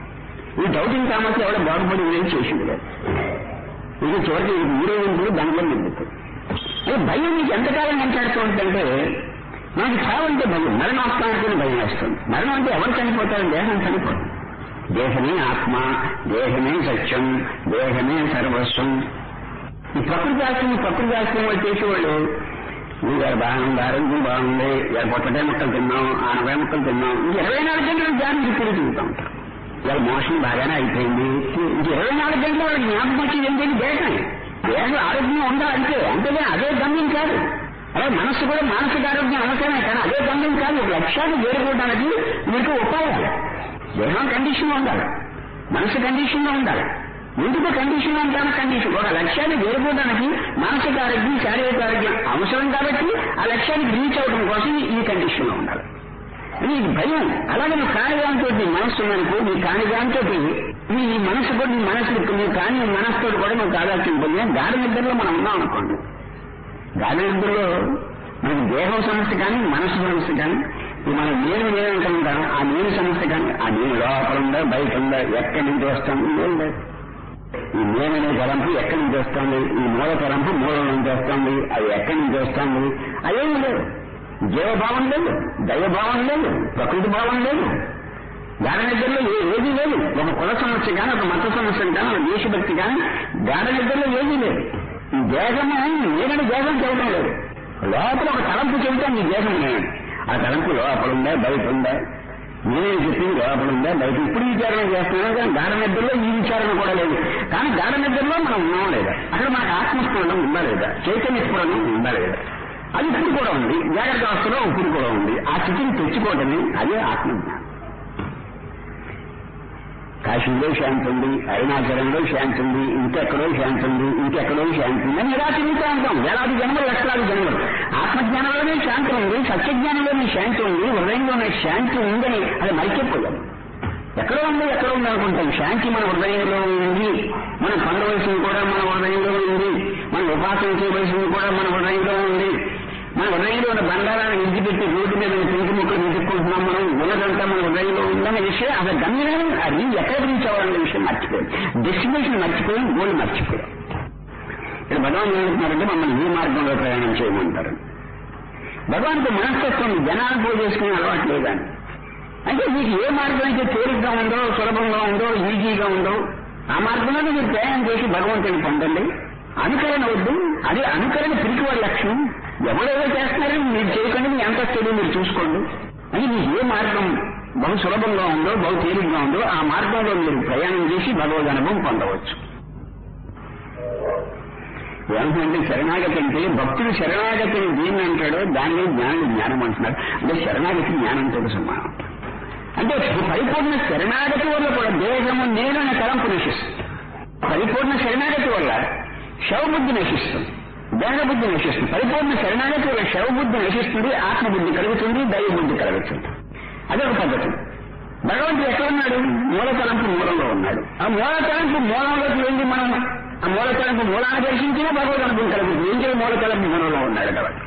ఈ డౌటింగ్ తామస్లు ఎవడో బాగుపడి ఏం చేసింది లేదు ఇది చివరికి ఊరేగింపులు దానిలో నిండుతుంది అది భయం నీకు ఎంతకాలం వెంటాడుతూ ఉంటుందంటే మనకి చావంటే భయం మరణాత్మానికి భయం వేస్తుంది మరణం అంటే ఎవరు చనిపోతారు దేహం చనిపోతుంది దేహమే ఆత్మ దేహమే సత్యం దేహమే సర్వస్వం ఈ ప్రకృతి ఆశ్రమం ప్రకృతి ఆశ్రమం చేసేవాళ్ళు గారు బాగుంది ఆరోగ్యం బాగుంది ఇవాళ పొట్టటే ముక్కలు తిన్నాం ఆనపై ముక్కలు తిన్నాం ఇంక ఇరవై నాలుగు గంటలు ధ్యానం తిరిగి తిరుగుతూ ఉంటాం ఇవాళ మోషన్ బాగానే అయిపోయింది ఇంక ఇరవై నాలుగు గంటలు వాళ్ళకి జ్ఞాపకం వచ్చేది ఏంటంటే దేహం దేహం ఆరోగ్యంగా ఉండాలంటే అంతేగా అదే గమ్యం కాదు అలా మనస్సు కూడా మానసిక ఆరోగ్యం అవసరమే కానీ అదే గమ్యం కాదు ఒక లక్ష్యాన్ని చేరుకోవడానికి మీకు ఉపాయాలు దేహం కండిషన్ ఉండాలి మనసు కండిషన్ లో ఉండాలి ఎందుకు కండిషన్ అంటాను కండిషన్ ఒక లక్ష్యాన్ని చేరుకోవడానికి మానసిక ఆరోగ్యం శారీరక ఆరోగ్యం అవసరం కాబట్టి ఆ లక్ష్యానికి రీచ్ అవడం కోసం ఈ కండిషన్ లో ఉండాలి నీ భయం అలాగే నువ్వు కానిదాంతో నీ మనస్సు ఉందనుకో నీ కానిదాంతో నీ మనసు కూడా నీ మనసు నీ కాని మనసుతో కూడా నువ్వు కాదాల్సిన పొందిన గాఢ నిద్రలో మనం ఉన్నాం అనుకోండి గాఢ నిద్రలో మనకి దేహం సమస్య కానీ మనసు సమస్య కానీ ఈ మనం నేను నేను అంటుంటాం ఆ నేను సమస్య కానీ ఆ నేను లోపల ఉందా బయట ఉందా ఎక్కడి నుంచి వస్తుంది ఏం లేదు ఈ నేననే తలంపు ఎక్కడి నుంచి వస్తుంది ఈ మూల తలంపు మూలం నుంచి వస్తుంది అది ఎక్కడి నుంచి వస్తుంది అదేం లేదు జీవభావం లేదు దైవభావం లేదు ప్రకృతి భావం లేదు గాఢ నిద్రలో ఏ ఏదీ లేదు ఒక కుల సమస్య కానీ ఒక మత సమస్య కానీ ఒక దేశభక్తి కానీ గాఢ నిద్రలో ఏదీ లేదు ఈ దేహము నేనని దేహం చెప్పడం లేదు లోపల ఒక తలంపు చెబుతాం నీ దేహం నేను ఆ తలంపు లోపల ఉందా బయట ఉందా నేనే చెప్పింది లోపల ఉందా బయట ఇప్పుడు విచారణ చేస్తున్నాం కానీ గాఢ నిద్రలో ఈ విచారణ కూడా లేదు కానీ గాఢ నిద్రలో మనం ఉన్నాం లేదా అక్కడ మనకు ఆత్మస్ఫురణం ఉందా లేదా చైతన్య స్ఫురణం ఉందా లేదా అది ఇప్పుడు కూడా ఉంది జాగ్రత్త అవస్థలో ఇప్పుడు కూడా ఉంది ఆ స్థితిని తెచ్చుకోవటమే అదే ఆత్మజ్ఞానం కాశీలో శాంతి ఉంది అరుణాచలంలో శాంతి ఉంది ఇంకెక్కడో శాంతి ఉంది ఇంకెక్కడో శాంతి ఉంది అని ఇలా తిరుగుతూ ఉంటాం వేలాది జన్మలు లక్షలాది జన్మలు ఆత్మజ్ఞానంలోనే శాంతి ఉంది సత్యజ్ఞానంలోనే శాంతి ఉంది హృదయంలోనే శాంతి ఉందని అది మరిచిపోయాం ఎక్కడో ఉంది ఎక్కడో ఉంది అనుకుంటాం శాంతి మన హృదయంలో ఉంది మనం పొందవలసింది కూడా మన హృదయంలో ఉంది మనం ఉపాసన చేయవలసింది కూడా మన హృదయంలో ఉంది మన హృదయంలో ఉన్న బండారాన్ని విడిచిపెట్టి రోడ్డు మీద పింకి ముక్కలు వెతుక్కుంటున్నాం మనం ఉన్నదంతా మన హృదయంలో ఉందనే విషయం అసలు గమ్యమే అది ఎక్కడ రీచ్ అవ్వాలనే విషయం మర్చిపోయాం డెస్టినేషన్ మర్చిపోయాం గోల్ మర్చిపోయాం ఇక్కడ భగవాన్ ఏమంటున్నారంటే మమ్మల్ని ఈ మార్గంలో ప్రయాణం చేయమంటారు భగవాన్కి మనస్తత్వం జనాలు పూజ చేసుకునే అలవాటు లేదని అంటే మీకు ఏ మార్గం అయితే తేలిగ్గా ఉందో సులభంగా ఉందో ఈజీగా ఉందో ఆ మార్గంలోనే మీరు ప్రయాణం చేసి భగవంతుని పొందండి అనుకరణ వద్దు అదే అనుకరణ పిరికివాడి లక్ష్యం ఎవరెవరో చేస్తున్నారని మీరు చేయకండి మీ ఎంత తెలివి మీరు చూసుకోండి అని మీకు ఏ మార్గం బహు సులభంగా ఉందో బహు తేలిగ్గా ఉందో ఆ మార్గంలో మీరు ప్రయాణం చేసి భగవద్ అనుభవం పొందవచ్చు ఏమంటే శరణాగతి అంటే భక్తుడు శరణాగతిని దేన్ని అంటాడో దాన్ని జ్ఞానం జ్ఞానం అంటున్నాడు అంటే శరణాగతి జ్ఞానంతో సమానం అంటే పరిపూర్ణ శరణాగతి వల్ల కూడా దేహము నేను అనే తలంపు నశిస్తుంది పరిపూర్ణ శరణాగతి వల్ల శవబుద్ధి నశిస్తుంది దేహబుద్ధి నశిస్తుంది పరిపూర్ణ శరణాగతి వల్ల శవబుద్ధి నశిస్తుంది ఆత్మబుద్ధి కలుగుతుంది దైవబుద్ధి కలుగుతుంది అదొక పద్ధతి భగవంతుడు ఎక్కడ ఉన్నాడు మూల తలంపు మూలంలో ఉన్నాడు ఆ మూల తలంపు మూలంలోకి వెళ్ళి మనం ఆ మూల తలంపు మూలాన్ని దర్శించినా భగవద్ అనుభవం కలుగుతుంది ఏం చేయాలి మూల తలంపు మూలంలో ఉన్నాడు కాబట్టి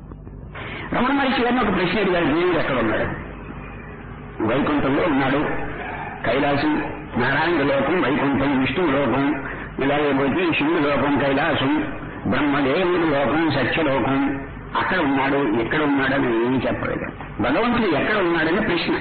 రమణ మహర్షి గారిని ఒక ప్రశ్న అడిగారు దేవుడు ఎక్కడ ఉన్నాడు వైకుంఠంలో ఉన్నాడు కైలాసం నారాయణ లోకం వైకుంఠం విష్ణు లోకం ఇలాగే పోతే శివుడు లోకం కైలాసం బ్రహ్మదేవుడి లోకం సత్యలోకం అక్కడ ఉన్నాడు ఎక్కడ ఉన్నాడని ఏమీ చెప్పలేదు భగవంతుడు ఎక్కడ ఉన్నాడని ప్రశ్న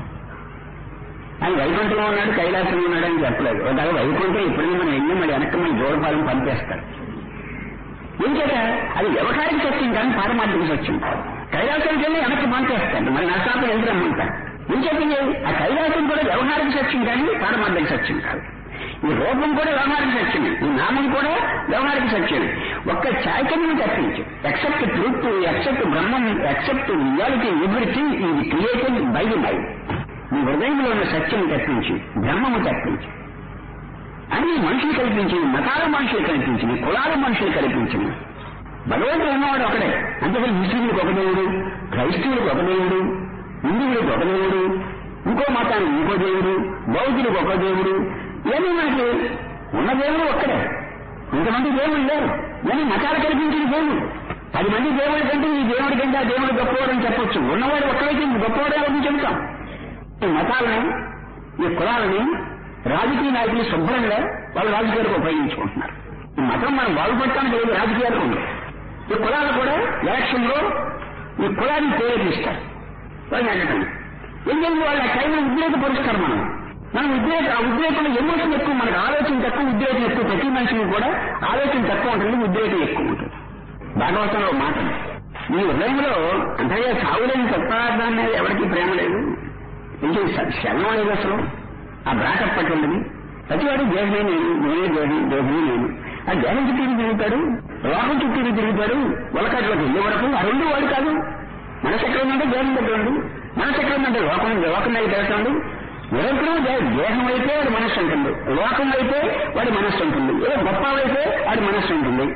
ఆయన వైకుంఠంలో ఉన్నాడు కైలాసంలో ఉన్నాడని చెప్పలేదు ఒకవేళ వైకుంఠం ఎప్పుడైనా మనం ఎన్ని మరి వెనక్కి మన జోడపాలెం పంపేస్తారు ఏం చేత అది వ్యవహారిక సత్యం కానీ పారమార్థిక సత్యం కైలాసానికి వెళ్ళి వెనక్కి పంపేస్తాడు మరి నష్టాలు ఎందుకు రమ్మంటారు ఏం చెప్పింది ఆ కైలాసం కూడా వ్యవహారిక సత్యం కానీ పారమార్థిక సత్యం కాదు ఈ రూపం కూడా వ్యవహారిక సత్యమే ఈ నామం కూడా వ్యవహారిక సత్యమే ఒక్క చైతన్యం తప్పించు ఎక్సెప్ట్ ట్రూత్ ఎక్సెప్ట్ బ్రహ్మం ఎక్సెప్ట్ రియాలిటీ ఎవ్రీథింగ్ ఇది క్రియేటెడ్ బై ది మైండ్ నీ హృదయంలో ఉన్న సత్యం తప్పించి బ్రహ్మము తప్పించి అన్ని మనుషులు కల్పించింది మతాల మనుషులు కల్పించింది కులాల మనుషులు కల్పించింది భగవంతుడు ఉన్నవాడు ఒకడే అంతేకాని ముస్లింలకు ఒక దేవుడు క్రైస్తవులకు ఒక దేవుడు హిందువులకు ఒక దేవుడు ఇంకో మతానికి ఇంకో దేవుడు బౌద్ధులకు ఒక దేవుడు ఇవన్నీ మనకి ఉన్న దేవుడు ఒక్కడే ఇంతమంది దేవుళ్ళు లేరు కానీ మతాలు కల్పించిన దేవుడు పది మంది దేవుడి కంటే ఈ దేవుడి కంటే ఆ దేవుడు గొప్పవాడని చెప్పొచ్చు ఉన్నవాడు ఒక్కడైతే గొప్పవాడే అని చెబుతాం ఈ మతాలని ఈ కులాలని రాజకీయ నాయకులు శుభ్రంగా వాళ్ళు రాజకీయాలకు ఉపయోగించుకుంటున్నారు ఈ మతం మనం బాగుపడటానికి లేదు రాజకీయాలకు ఉంది ఈ కులాలు కూడా ఎలక్షన్ లో ఈ కులాన్ని ప్రేరేపిస్తారు వాళ్ళు అడగటం ఎందుకంటే వాళ్ళ టైంలో ఉద్రేక పరుస్తారు మనం మనం ఉద్రేక ఆ ఉద్రేకంలో ఎమోషన్ ఎక్కువ మనకు ఆలోచన తక్కువ ఉద్రేకం ఎక్కువ ప్రతి మనిషికి కూడా ఆలోచన తక్కువ ఉంటుంది ఉద్రేకం ఎక్కువ ఉంటుంది భాగవతంలో ఒక మాట ఉంది. ఈ హృదయంలో అంటే సాగులేని సత్పదార్థాన్ని మీద ఎవరికి ప్రేమ లేదు ఇంకే శరణం లేదు అసలు ఆ బ్రాకప్ పట్టింది ప్రతివాడు దేహమే నేను నేనే దేహం దేహమే నేను ఆ దేహం చుట్టూ తిరుగుతాడు లోకం చుట్టూ తిరుగుతాడు వలకాట్లోకి వెళ్ళే వరకు ఆ రెండు వాడు కాదు మనసు ఎక్కడ ఉందంటే దేహం దగ్గర ఉంది మనసు ఎక్కడ ఉందంటే లోకం లోకం దగ్గర తిరుగుతాడు నిరంతరం దే- దేహం అయితే వాడి మనస్సు ఉంటుంది లోకం అయితే వాడి మనస్సు ఉంటుంది ఏదో గొప్ప అయితే వాడి మనస్సు ఉంటుంది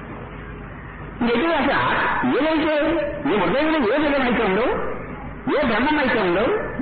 ఇంకెప్పుడు అసలు ఆ- ఏదైతే నీ హృదయంలో ఏ విధం అయితే ఉందో ఏ బ్రహ్మం అయితే ఉందో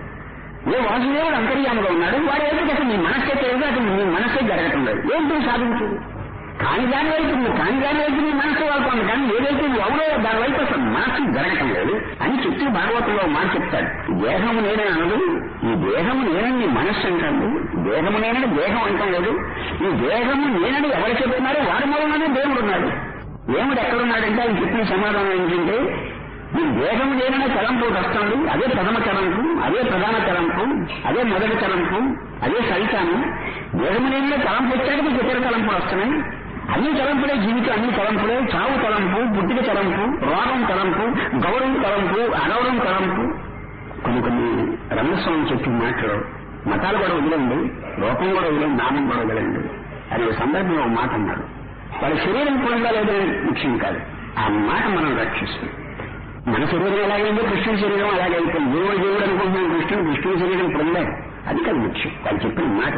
ఏ వాసుదేవుడు అంతర్యాముగా ఉన్నాడు వాడు ఏదైతే అసలు నీ మనస్సే తెలియదు అసలు నీ మనస్సే జరగటం లేదు ఏంటి సాధించు కాని దాని వైపు నువ్వు కాని దాని వైపు నీ మనస్సు వాడుతుంది కానీ ఏదైతే నువ్వు అవునో దాని వైపు అసలు మనస్సు జరగటం లేదు అని చెప్తూ భాగవతంలో ఒక మాట చెప్తాడు దేహము నేనే అనదు ఈ దేహము నేనని నీ మనస్సు అంటాడు దేహము నేనని దేహం అంటాం లేదు ఈ దేహము నేనని ఎవరు చెప్తున్నారో వారి మూలంగానే దేవుడు ఉన్నాడు దేవుడు ఎక్కడున్నాడంటే ఆయన చెప్పిన సమాధానం ఏంటంటే ఈ దేహం లేననే తలంపు వస్తుంది అదే ప్రథమ తలంపు అదే ప్రధాన తలంపు అదే మొదటి తలంపు అదే సైతాను దేహం లేననే తలంపు వచ్చాక మీకు ఇతర తలంపులు వస్తున్నాయి అన్ని తలంపులే జీవితం అన్ని తలంపులే చావు తలంపు పుట్టిక తలంపు రోగం తలంపు గౌరవం తలంపు అగౌరవం తలంపు కొన్ని కొన్ని రమణస్వామి చెప్పిన మాటలు మతాలు కూడా వదిలండి రూపం కూడా వదిలేండి నామం కూడా వదిలండి అది ఒక సందర్భంలో ఒక మాట అన్నాడు వాళ్ళ శరీరం పొందా లేదో ముఖ్యం కాదు ఆ మాట మనం రక్షిస్తుంది మన శరీరం ఎలాగైందో కృష్ణుడి శరీరం అలాగే అయిపోయింది దేవుడు దేవుడు అనుకుంటున్నాం కృష్ణుడు కృష్ణుడి శరీరం పొందాడు అది కాదు ముఖ్యం వాళ్ళు చెప్పిన మాట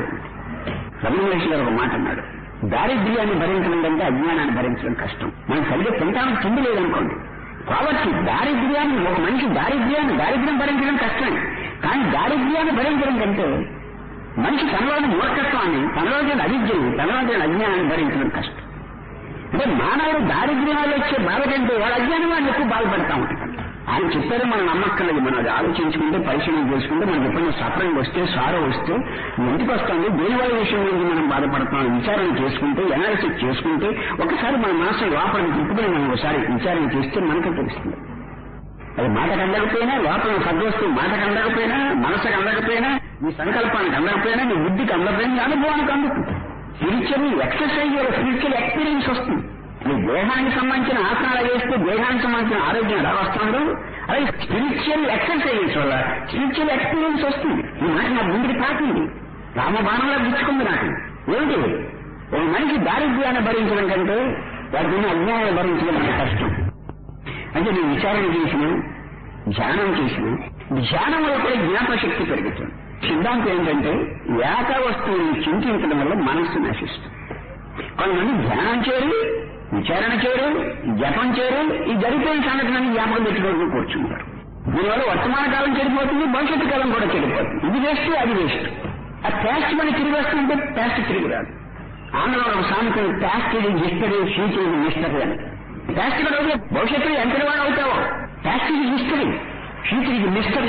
రమణ మహర్షి గారు ఒక మాట అన్నాడు దారిద్ర్యాన్ని భరించడం కంటే అజ్ఞానాన్ని భరించడం కష్టం మనం సరిగ్గా తింటానికి తిండి లేదనుకోండి కాబట్టి దారిద్ర్యాన్ని ఒక మనిషి దారిద్ర్యాన్ని దారిద్ర్యం భరించడం కష్టమే కానీ దారిద్ర్యాన్ని భరించడం కంటే మనిషి తనలోని మూర్ఖత్వాన్ని తనలోని అవిద్యని తనలోని అజ్ఞానాన్ని భరించడం కష్టం అంటే మానవుడు దారిద్ర్యాలు వచ్చే బాధ కంటే వాళ్ళ అజ్ఞానం వాళ్ళు ఎక్కువ బాధపడతా ఉంటాడు ఆయన చెప్పారు మనం నమ్మక్కర్లేదు మనం అది ఆలోచించుకుంటే పరిశీలన చేసుకుంటే మనకి ఎప్పుడైనా సఫరింగ్ వస్తే సారో వస్తే ఇంటికి వస్తుంది దేని వాళ్ళ విషయం గురించి మనం బాధపడుతున్నాం విచారణ చేసుకుంటే ఎనాలిసిస్ చేసుకుంటే ఒకసారి మన మనసు లోపలికి తిప్పుకొని మనం ఒకసారి విచారణ చేస్తే మనకే తెలుస్తుంది అది మాటకు అందకపోయినా లోపల సద్వస్తువు మాటకు అందకపోయినా మనసుకు అందకపోయినా నీ సంకల్పానికి అందకపోయినా నీ బుద్ధికి అందకపోయినా నీ అనుభవానికి అందుతుంది స్పిరిచువల్ ఎక్సర్సైజ్ స్పిరిచువల్ ఎక్స్పీరియన్స్ వస్తుంది నీ దేహానికి సంబంధించిన ఆసనాలు వేస్తే దేహానికి సంబంధించిన ఆరోగ్యం ఎలా వస్తుందో అలాగే స్పిరిచువల్ ఎక్సర్సైజెస్ వల్ల స్పిరిచువల్ ఎక్స్పీరియన్స్ వస్తుంది ఈ మాట నా ముందుకి తాకింది రామబాణంలో గుచ్చుకుంది నాకు ఏమిటి ఒక మనిషి దారిద్ర్యాన్ని భరించడం కంటే వాటికి ఉన్న అజ్ఞానాన్ని భరించడం అంత కష్టం అంటే నేను విచారణ చేసిన ధ్యానం చేసిన ధ్యానం వల్ల కూడా జ్ఞాపశక్తి పెరుగుతుంది సిద్ధాంతం ఏంటంటే ఏక వస్తువుని చింతించడం వల్ల మనస్సు నశిస్తుంది కొంతమంది ధ్యానం చేయరు విచారణ చేయరు జపం చేయరు ఈ జరిగిపోయిన సంఘటనని జ్ఞాపకం పెట్టుకోవడం కూర్చుంటారు దీనివల్ల వర్తమాన కాలం చెడిపోతుంది భవిష్యత్తు కాలం కూడా చెడిపోతుంది ఇది వేస్ట్ అది వేస్ట్ ఆ ప్యాస్ట్ మళ్ళీ తిరిగి వస్తుంటే ప్యాస్ట్ తిరిగి రాదు ఆంధ్రలో ఒక సామెత ప్యాస్ట్ ఇది హిస్టరీ ఫ్యూచర్ ఇది మిస్టరీ అని ప్యాస్ట్ కూడా అవుతుంది భవిష్యత్తులో ఎంత వాడు అవుతావో ప్యాస్ట్ ఇది హిస్టరీ ఫ్యూచర్ ఇది మిస్టరీ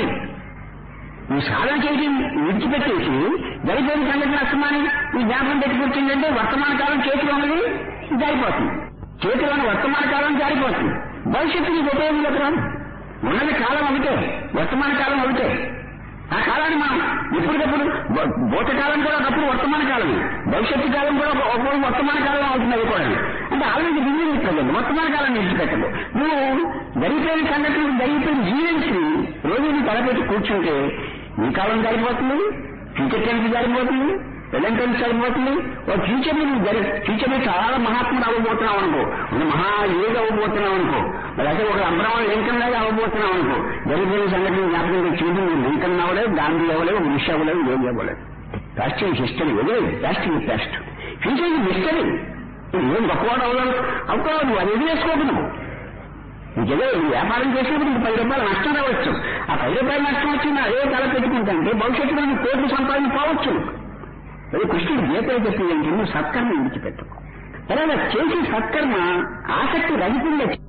నువ్వు సాధన చేయడం విడిచిపెట్టేసి జరిగిపోయిన సంఘటన అస్తమానం ఈ జ్ఞాపకం పెట్టుకొచ్చిందంటే వర్తమాన కాలం చేతిలో ఉన్నది జారిపోతుంది చేతిలో ఉన్న వర్తమాన కాలం జారిపోతుంది భవిష్యత్తు నీకు ఉపయోగంలోకి రాదు ఉన్నది కాలం ఒకటే వర్తమాన కాలం ఒకటే ఆ కాలాన్ని మనం ఎప్పటికప్పుడు భూ- భూతకాలం కూడా ఒకప్పుడు వర్తమాన కాలం భవిష్యత్తు కాలం కూడా ఒక- ఒకప్పుడు వర్తమాన కాలం అవుతుంది అది కూడా అంటే ఆల్రెడీ వినియోగించలేదు వర్తమాన కాలం విడిచిపెట్టదు నువ్వు జరిగిపోయిన సంఘటనలు జరిగిపోయిన జీవించి రోజు నీ తలపెట్టి కూర్చుంటే నీ కాలం జరిగిపోతుంది ఫ్యూచర్ టెన్స్ జరిగిపోతుంది ప్రజెంట్ టెన్స్ జరిగిపోతుంది ఓ ఫ్యూచర్ నువ్వు జరి ఫ్యూచర్ లో చాలా మహాత్ముడు అవ్వబోతున్నావు అనుకో ఒక మహా యోగ అవ్వబోతున్నావు అనుకో మరి అయితే ఒక అబ్రహం లింకన్ లాగా అవ్వబోతున్నావు అనుకో జరిగిపోయిన సంఘటన జ్ఞాపకం తెచ్చుకుంటే నువ్వు లింకన్ అవ్వలేదు గాంధీ అవ్వలేదు బుష్ అవ్వలేదు యోగి అవ్వలేదు పాస్ట్ హిస్టరీ వదిలేదు పాస్ట్ పాస్ట్ ఫ్యూచర్ హిస్టరీ ఏం గొప్పవాడు అవ్వలేదు అవుతావు నువ్వు అది వదిలేసుకోకు నువ్వు నీకేదో ఈ వ్యాపారం చేసినప్పుడు నీకు పది రూపాయలు నష్టం రావచ్చు ఆ పది రూపాయలు నష్టం వచ్చింది అదే తల పెట్టుకుంటే భవిష్యత్తులో నీకు కోట్లు సంపాదించుకోవచ్చు అది కృష్ణుడు గీతలు చెప్పింది ఏంటి నువ్వు సత్కర్మ విడిచిపెట్టకు తర్వాత చేసే సత్కర్మ ఆసక్తి రహితంగా చెయ్యి.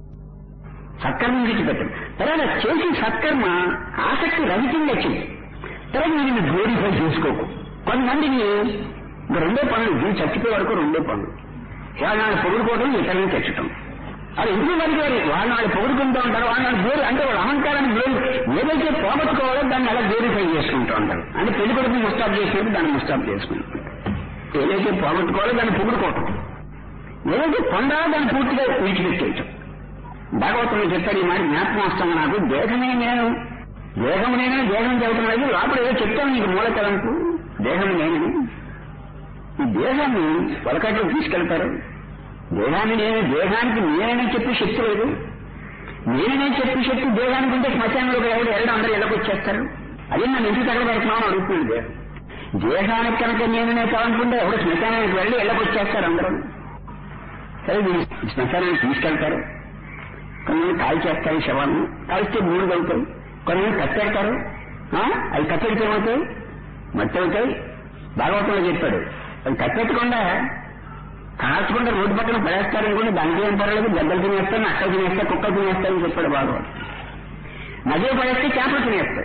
సత్కర్మ విడిచిపెట్టదు తర్వాత చేసే సత్కర్మ ఆసక్తి రహితంగా చెయ్యి తర్వాత నేను గ్లోరిఫై చేసుకోకు కొంతమందిని ఇంకా రెండే పనులు వీళ్ళు చచ్చిపోయే వరకు రెండే పనులు వాళ్ళని పొగుడుకోవడం ఇతరులను తెచ్చటం అది ఎందుకు వారికి వారి వాళ్ళని వాళ్ళు పొగుడుకుంటూ ఉంటారు వాళ్ళని వాళ్ళు గోరు అంటే వాళ్ళ అహంకారాన్ని గోరు ఏదైతే పోగొట్టుకోవాలో దాన్ని అలా గ్లోరిఫై చేసుకుంటూ ఉంటారు అంటే పెళ్లి కొడుకు ముస్తాబ్ చేసినట్టు దాన్ని ముస్తాబ్ చేసుకుంటారు ఏదైతే పోగొట్టుకోవాలో దాన్ని పొగుడుకోవటం ఏదైతే పొందాలో దాన్ని పూర్తిగా విడిచిపెట్టేయటం భాగవతంలో చెప్పాడు ఈ మాట జ్ఞాపకం వస్తాను నాకు దేహమే నేను దేహం నేనని దేహం చెబుతున్నది లోపల ఏదో చెప్తాను నీకు మూలకలంపు దేహం నేనని ఈ దేహాన్ని పొలకట్లో తీసుకెళ్తారు దేహాన్ని నేను దేహానికి నేనని చెప్పి శక్తి లేదు నేననే చెప్పి శక్తి దేహానికి ఉంటే శ్మశానంలో ఎవరు వెళ్ళడం అందరూ ఇళ్ళకి వచ్చేస్తారు అది నన్ను ఎందుకు తగల పెడుతున్నాను అడుగుతుంది దేహం దేహానికి కనుక నేననే కావాలనుకుంటే ఎవరు శ్మశానానికి వెళ్ళి ఇళ్ళకి వచ్చేస్తారు అందరూ సరే వీళ్ళు శ్మశానానికి తీసుకెళ్తారు కొంతమంది కాల్ చేస్తారు శవాన్ని కాల్స్తే మూడు అవుతాయి కొంతమంది కట్టెడతారు ఆ? అవి కట్టెడితే ఏమవుతాయి మట్టి అవుతాయి భాగవతంలో చెప్పాడు అవి కట్టెట్టకుండా కాల్చకుండా రోడ్డు పక్కన పడేస్తారు అనుకుంటే దానికి ఏం పర్వాలేదు గద్దలు తినేస్తాను అక్క తినేస్తా కుక్క తినేస్తాయని చెప్పాడు భాగవతం నదే పడేస్తే చేపలు తినేస్తాయి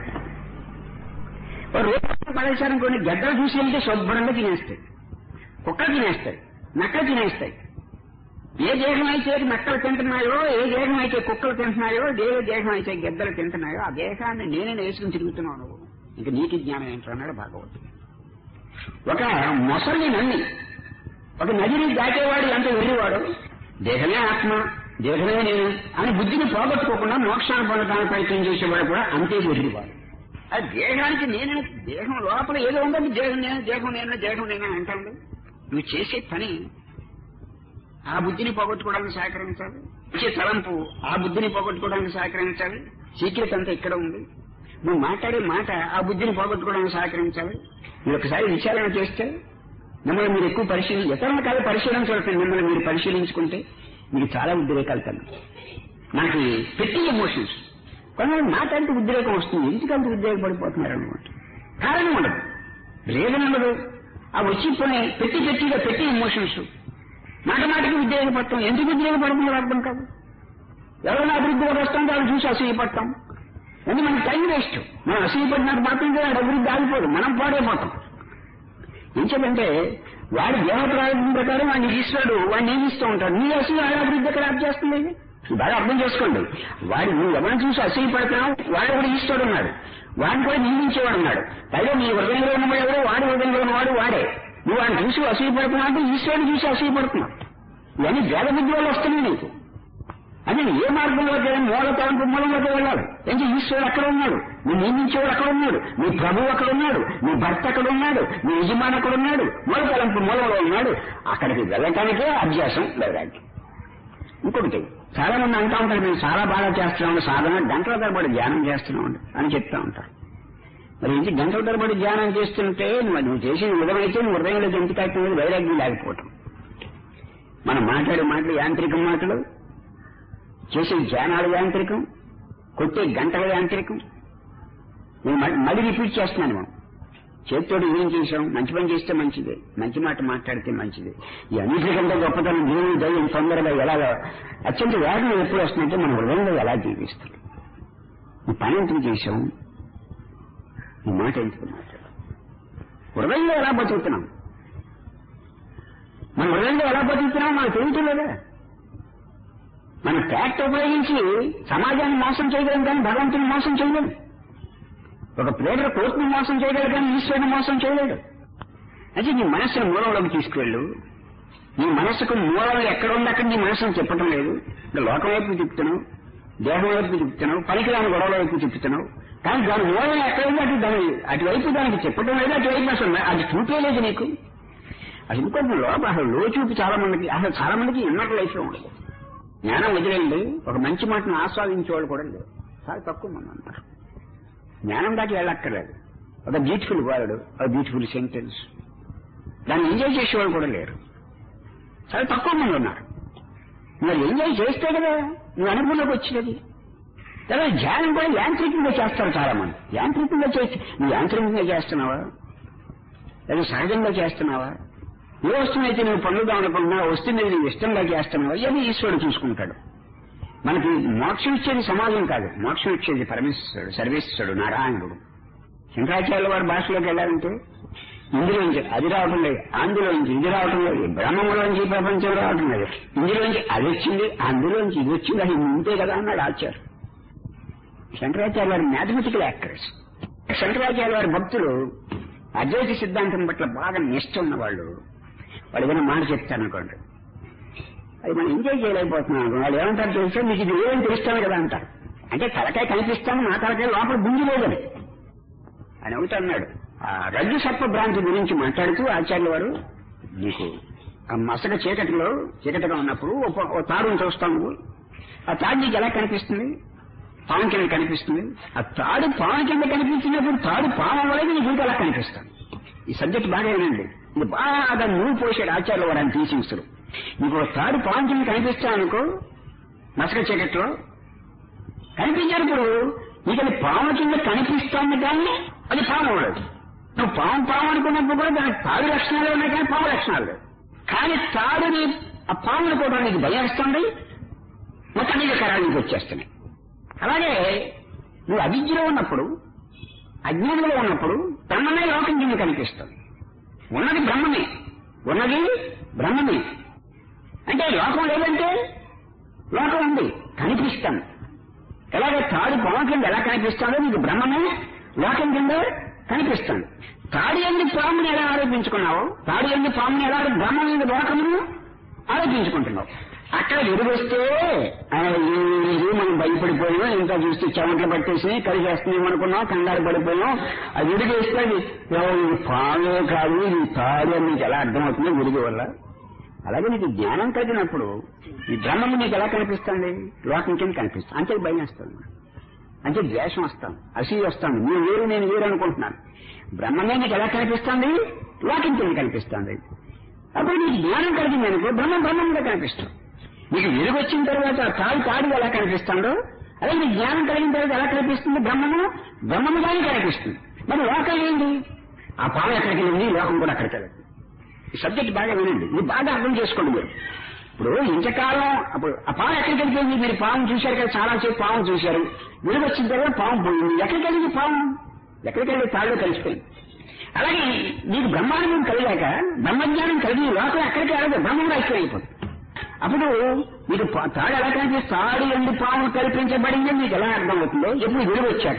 ఓ రోడ్డు పక్కన పడేశారనుకోండి గద్దలు చూసి వెళ్తే శుభ్రంగా తినేస్తాయి కుక్కలు తినేస్తాయి నక్కలు తినేస్తాయి ఏ దేహం అయితే నక్కలు తింటున్నాయో ఏ దేహం అయితే కుక్కలు తింటున్నాయో ఏ దేహం అయితే గెద్దలు తింటున్నాయో ఆ దేహాన్ని నేనే వేసుకుని తిరుగుతున్నావు నువ్వు ఇంక నీకు జ్ఞానం ఏంటన్నాడు భాగవతుడు ఒక మొసలిని నమ్మి ఒక నదిని దాటేవాడు ఎంత వెళ్ళేవాడు దేహమే ఆత్మ దేహమే నేను అని బుద్ధిని పోగొట్టుకోకుండా మోక్షాన్ని పొందడానికి ప్రయత్నం చేసేవాడు కూడా అంతే వెళ్ళేవాడు ఆ దేహానికి నేను దేహం లోపల ఏదో ఉందండి దేహం నేను దేహం నేను దేహం నేను అంటాడు నువ్వు చేసే పని ఆ బుద్ధిని పోగొట్టుకోవడానికి సహకరించాలి ఇచ్చే తలంపు ఆ బుద్ధిని పోగొట్టుకోవడానికి సహకరించాలి సీక్రెట్ అంతా ఇక్కడ ఉంది నువ్వు మాట్లాడే మాట ఆ బుద్ధిని పోగొట్టుకోవడానికి సహకరించాలి మీరు ఒకసారి విచారణ చేస్తే మిమ్మల్ని మీరు ఎక్కువ పరిశీలి ఇతరుల కాదు పరిశీలించవలసింది మిమ్మల్ని మీరు పరిశీలించుకుంటే మీకు చాలా ఉద్రేకాలు తగ్గుతాయి మనకి పెట్టి ఎమోషన్స్ కొంతమంది మాట్లాడితే ఉద్రేకం వస్తుంది ఎందుకంత ఉద్రేకపడిపోతున్నారు అనమాట కారణం ఉండదు రీజన్ ఉండదు ఆ వచ్చి పోయి పెట్టి పెట్టిగా పెట్టి ఎమోషన్స్ మాట మాటకి ఉద్రేకపడతాం ఎందుకు ఉద్రేకపడుతుందో అర్థం కాదు ఎవరైనా అభివృద్ధి వస్తుంటే వాళ్ళు చూసి అసూయపడతాం ఎందుకు మనకి టైం వేస్ట్ మనం అసూయపడినట్టు మాత్రం వాడు అభివృద్ధి ఆగిపోదు మనం పాడైపోతాం ఎంచేదంటే వాడి దేవప్రాయం ప్రకారం వాడిని ఈశ్వరుడు వాడిని నియమిస్తూ ఉంటాడు నీ అసూయ వాడి అభివృద్ధి ఎక్కడ ఆప్ చేస్తుంది బాగా అర్థం చేసుకోండి వాడు నువ్వు ఎవరిని చూసి అసూయ పడుతున్నావు వాడు కూడా ఈశ్వరుడు ఉన్నాడు వాడిని కూడా నిందించేవాడు ఉన్నాడు పైగా నీ హృదయంలో ఉన్నవాడు ఎవరో వాడి హృదయంలో ఉన్నవాడు వాడే నువ్వు వాడిని చూసి అసూయ పడుతున్నావు అంటే ఈశ్వరుడు చూసి అసూయ పడుతున్నావు ఇవన్నీ వేద బుద్ధి వల్ల వస్తున్నాయి నీకు అది ఏ మార్గంలోకి వెళ్ళి మూల తలంపు మూలంలోకి వెళ్ళాలి అంటే ఈశ్వరుడు అక్కడ ఉన్నాడు నీ నియమించేవాడు అక్కడ ఉన్నాడు నీ ప్రభువు అక్కడ ఉన్నాడు నీ భర్త అక్కడ ఉన్నాడు నీ యజమాని అక్కడ ఉన్నాడు మూల తలంపు మూలంలో ఉన్నాడు అక్కడికి వెళ్ళటానికే అభ్యాసం వైరాగ్యం ఇంకొకటి చాలా మంది అంటా ఉంటారు మేము చాలా బాగా చేస్తున్నాం సాధన గంటల తరబడి ధ్యానం చేస్తున్నాం అని చెప్తా ఉంటారు మరి ఇంటి గంటల తరబడి ధ్యానం చేస్తుంటే నువ్వు నువ్వు చేసిన విధమైతే నువ్వు హృదయంలో ఎంత కాకపోతే వైరాగ్యం లేకపోవటం మనం మాట్లాడే మాటలు యాంత్రిక మాటలు చేసే ధ్యానాలు యాంత్రికం కొట్టే గంటల యాంత్రికం నేను మళ్ళీ- మళ్ళీ రిపీట్ చేస్తున్నాను మనం చేతితోటి ఏం చేశాం మంచి పని చేస్తే మంచిదే మంచి మాట మాట్లాడితే మంచిదే ఈ అన్నిటికంటే గొప్పతనం దేవుని దయ్యం తొందరగా ఎలా అత్యంత వేగం ఎప్పుడు వస్తుందంటే మన హృదయంలో ఎలా జీవిస్తాం ఈ పని ఎందుకు చేశాం ఈ మాట ఎందుకు మాట్లాడాం హృదయంలో ఎలా బతుకుతున్నాం మన హృదయంలో ఎలా బతుకుతున్నాం మనకు తెలియటం లేదా మన ఫ్యాక్ట్ ఉపయోగించి సమాజాన్ని మోసం చేయగలం కానీ భగవంతుని మోసం చేయలేము ఒక ప్లేడర్ కోర్టుని మోసం చేయగలడు కానీ ఈశ్వరుని మోసం చేయలేడు అంటే నీ మనస్సును మూలంలోకి తీసుకువెళ్ళు నీ మనస్సుకు మూలం ఎక్కడ ఉంది అక్కడ నీ మనస్సును చెప్పటం లేదు ఇంకా లోకం వైపు తిప్పుతున్నావు దేహం వైపు తిప్పుతున్నావు పనికిరాని గొడవల వైపు తిప్పుతున్నావు కానీ దాని మూలం ఎక్కడ ఉంది అటు దాని అటువైపు దానికి చెప్పటం లేదు అటువైపు అసలు అది చూపేలేదు నీకు అది ఇంకొంచెం లోపల అసలు లో చూపు చాలా మందికి అసలు చాలా మందికి ఇన్నర్ లైఫ్ లో ఉండదు జ్ఞానం వదిలేయండి ఒక మంచి మాటను ఆస్వాదించే వాళ్ళు కూడా లేరు చాలా తక్కువ మంది అన్నారు జ్ఞానం దాకా వెళ్ళక్కర్లేదు ఒక బ్యూటిఫుల్ వర్డ్ ఒక బ్యూటిఫుల్ సెంటెన్స్ దాన్ని ఎంజాయ్ చేసేవాళ్ళు కూడా లేరు చాలా తక్కువ మంది ఉన్నారు మరి ఎంజాయ్ చేస్తే కదా నువ్వు అనుభవంలోకి వచ్చినది తర్వాత ధ్యానం కూడా యాంత్రికంగా చేస్తారు చాలా మంది యాంత్రికంగా చేసి నువ్వు యాంత్రికంగా చేస్తున్నావా లేదా సహజంగా చేస్తున్నావా ఏ వస్తువునైతే నువ్వు పొందుదాం అనుకుంటున్నా వస్తుంది నువ్వు ఇష్టంగా చేస్తున్నావా ఇవన్నీ ఈశ్వరుడు చూసుకుంటాడు మనకి మోక్షం ఇచ్చేది సమాజం కాదు మోక్షం ఇచ్చేది పరమేశ్వరుడు సర్వేశ్వరుడు నారాయణుడు శంకరాచార్యుల వారి భాషలోకి వెళ్ళాలంటే ఇందులోంచి అది రావటం లేదు అందులోంచి ఇది రావటం లేదు బ్రహ్మంలోంచి ఈ ప్రపంచం రావటం లేదు ఇందులోంచి అది వచ్చింది అందులోంచి ఇది వచ్చింది అది ఉంటే కదా అన్నాడు ఆచార్య శంకరాచార్య వారి మ్యాథమెటికల్ యాక్టర్స్ శంకరాచార్య వారి భక్తులు అద్వైత సిద్ధాంతం పట్ల బాగా నిష్ట ఉన్నవాళ్ళు వాళ్ళు ఏదైనా మాట చెప్తారనుకోండి అది మనం ఎంజాయ్ చేయలేకపోతున్నాం అనుకో వాళ్ళు ఏమంటారు తెలిస్తే మీకు ఇది ఏం తెలుస్తాను కదా అంటారు అంటే తలకాయ కనిపిస్తాను నా తలకాయ లోపల గుంజి లేదని అని ఒకటి అన్నాడు ఆ రజ్జు సర్ప భ్రాంతి గురించి మాట్లాడుతూ ఆచార్య వారు నీకు ఆ మసక చీకటిలో చీకటిగా ఉన్నప్పుడు ఒక- ఓ తాడును చూస్తాము ఆ తాడు నీకు ఎలా కనిపిస్తుంది పాము కింద కనిపిస్తుంది ఆ తాడు పాము కింద కనిపించినప్పుడు తాడు పాము వల్ల నీకు ఇంకా ఎలా కనిపిస్తాను ఈ సబ్జెక్ట్ బాగా వినండి ఇది బాగా నువ్వు పోసాడు ఆచార్య వారు అని టీచింగ్స్ నీకు ఒక తాడు పాము కింద కనిపిస్తానుకో మసక చీకట్లో కనిపించినప్పుడు నీకు అది పాము కింద కనిపిస్తోంది కానీ అది పాము అవ్వలేదు నువ్వు పాము పాము అనుకున్నప్పుడు కూడా దానికి తాడు లక్షణాలు ఉన్నాయి కానీ పాము లక్షణాలు లేవు కానీ తాడుని ఆ పామును కూడా నీకు భయం వేస్తుంది మొత్తం నీకు కరాలు నీకు వచ్చేస్తున్నాయి అలాగే నువ్వు అవిద్యలో ఉన్నప్పుడు అజ్ఞానంలో ఉన్నప్పుడు బ్రహ్మమే లోకం కింద కనిపిస్తుంది ఉన్నది బ్రహ్మమే ఉన్నది బ్రహ్మమే అంటే లోకం లేదంటే లోకం ఉంది కనిపిస్తాను ఎలాగ తాడు పాము కింద ఎలా కనిపిస్తుందో నీకు బ్రహ్మమే లోకం కింద కనిపిస్తుంది తాడి ఎందు పాముని ఎలా ఆరోపించుకున్నావు తాడి ఎందు పాముని ఎలా బ్రహ్మం ఎందు లోకమును ఆరోపించుకుంటున్నావు అక్కడ విరుగొస్తే ఆ, ఇది మనం భయపడిపోయాం ఇంకా చూస్తే చెమటలు పట్టేసి కలిగేస్తున్నాం అనుకున్నాం కంగారు పడిపోయాం అది విరుగేస్తే అది ఎవరు ఇది పామే కాదు ఇది తాడు అని నీకు ఎలా అర్థమవుతుందో విరుగు వల్ల అలాగే నీకు జ్ఞానం కలిగినప్పుడు ఈ బ్రహ్మము నీకు ఎలా కనిపిస్తుంది లోకం కింద కనిపిస్తుంది అంతే భయం వేస్తుంది అంటే ద్వేషం వస్తాను అసూయ వస్తాను మీరు వేరు నేను వేరు అనుకుంటున్నాను బ్రహ్మమే నీకు ఎలా కనిపిస్తుంది లోకం కింద కనిపిస్తుంది అప్పుడు నీకు జ్ఞానం కలిగింది అనుకో బ్రహ్మం బ్రహ్మంగా కనిపిస్తుంది నీకు వెలుగు వచ్చిన తర్వాత ఆ తాడు తాడు ఎలా కనిపిస్తుందో అలాగే నీకు జ్ఞానం కలిగిన తర్వాత ఎలా కనిపిస్తుంది బ్రహ్మము బ్రహ్మముగానే కనిపిస్తుంది మరి లోకం ఏంటి ఆ పాము ఎక్కడికి వెళ్ళింది లోకం కూడా అక్కడికి వెళ్ళింది ఈ సబ్జెక్ట్ బాగా వినండి ఇది బాగా అర్థం చేసుకోండి మీరు ఇప్పుడు ఇంతకాలం అప్పుడు ఆ పాము ఎక్కడికి వెళ్ళిపోయింది మీరు పాము చూశారు కదా చాలా సేపు పాము చూశారు వెలుగు వచ్చిన తర్వాత పాము పోయింది ఎక్కడికి వెళ్ళింది పాము ఎక్కడికి వెళ్ళి తాళ్ళు కలిసిపోయింది అలాగే నీకు బ్రహ్మాండం కలిగాక బ్రహ్మజ్ఞానం కలిగి లోకం ఎక్కడికి వెళ్ళదు బ్రహ్మంగా అయిపోతుంది అప్పుడు మీకు పా- తాడు ఎలా కనిపిస్తుంది తాడు ఎందు పాము కల్పించబడింది మీకు ఎలా అర్థమవుతుందో ఎప్పుడు వెలుగు వచ్చాక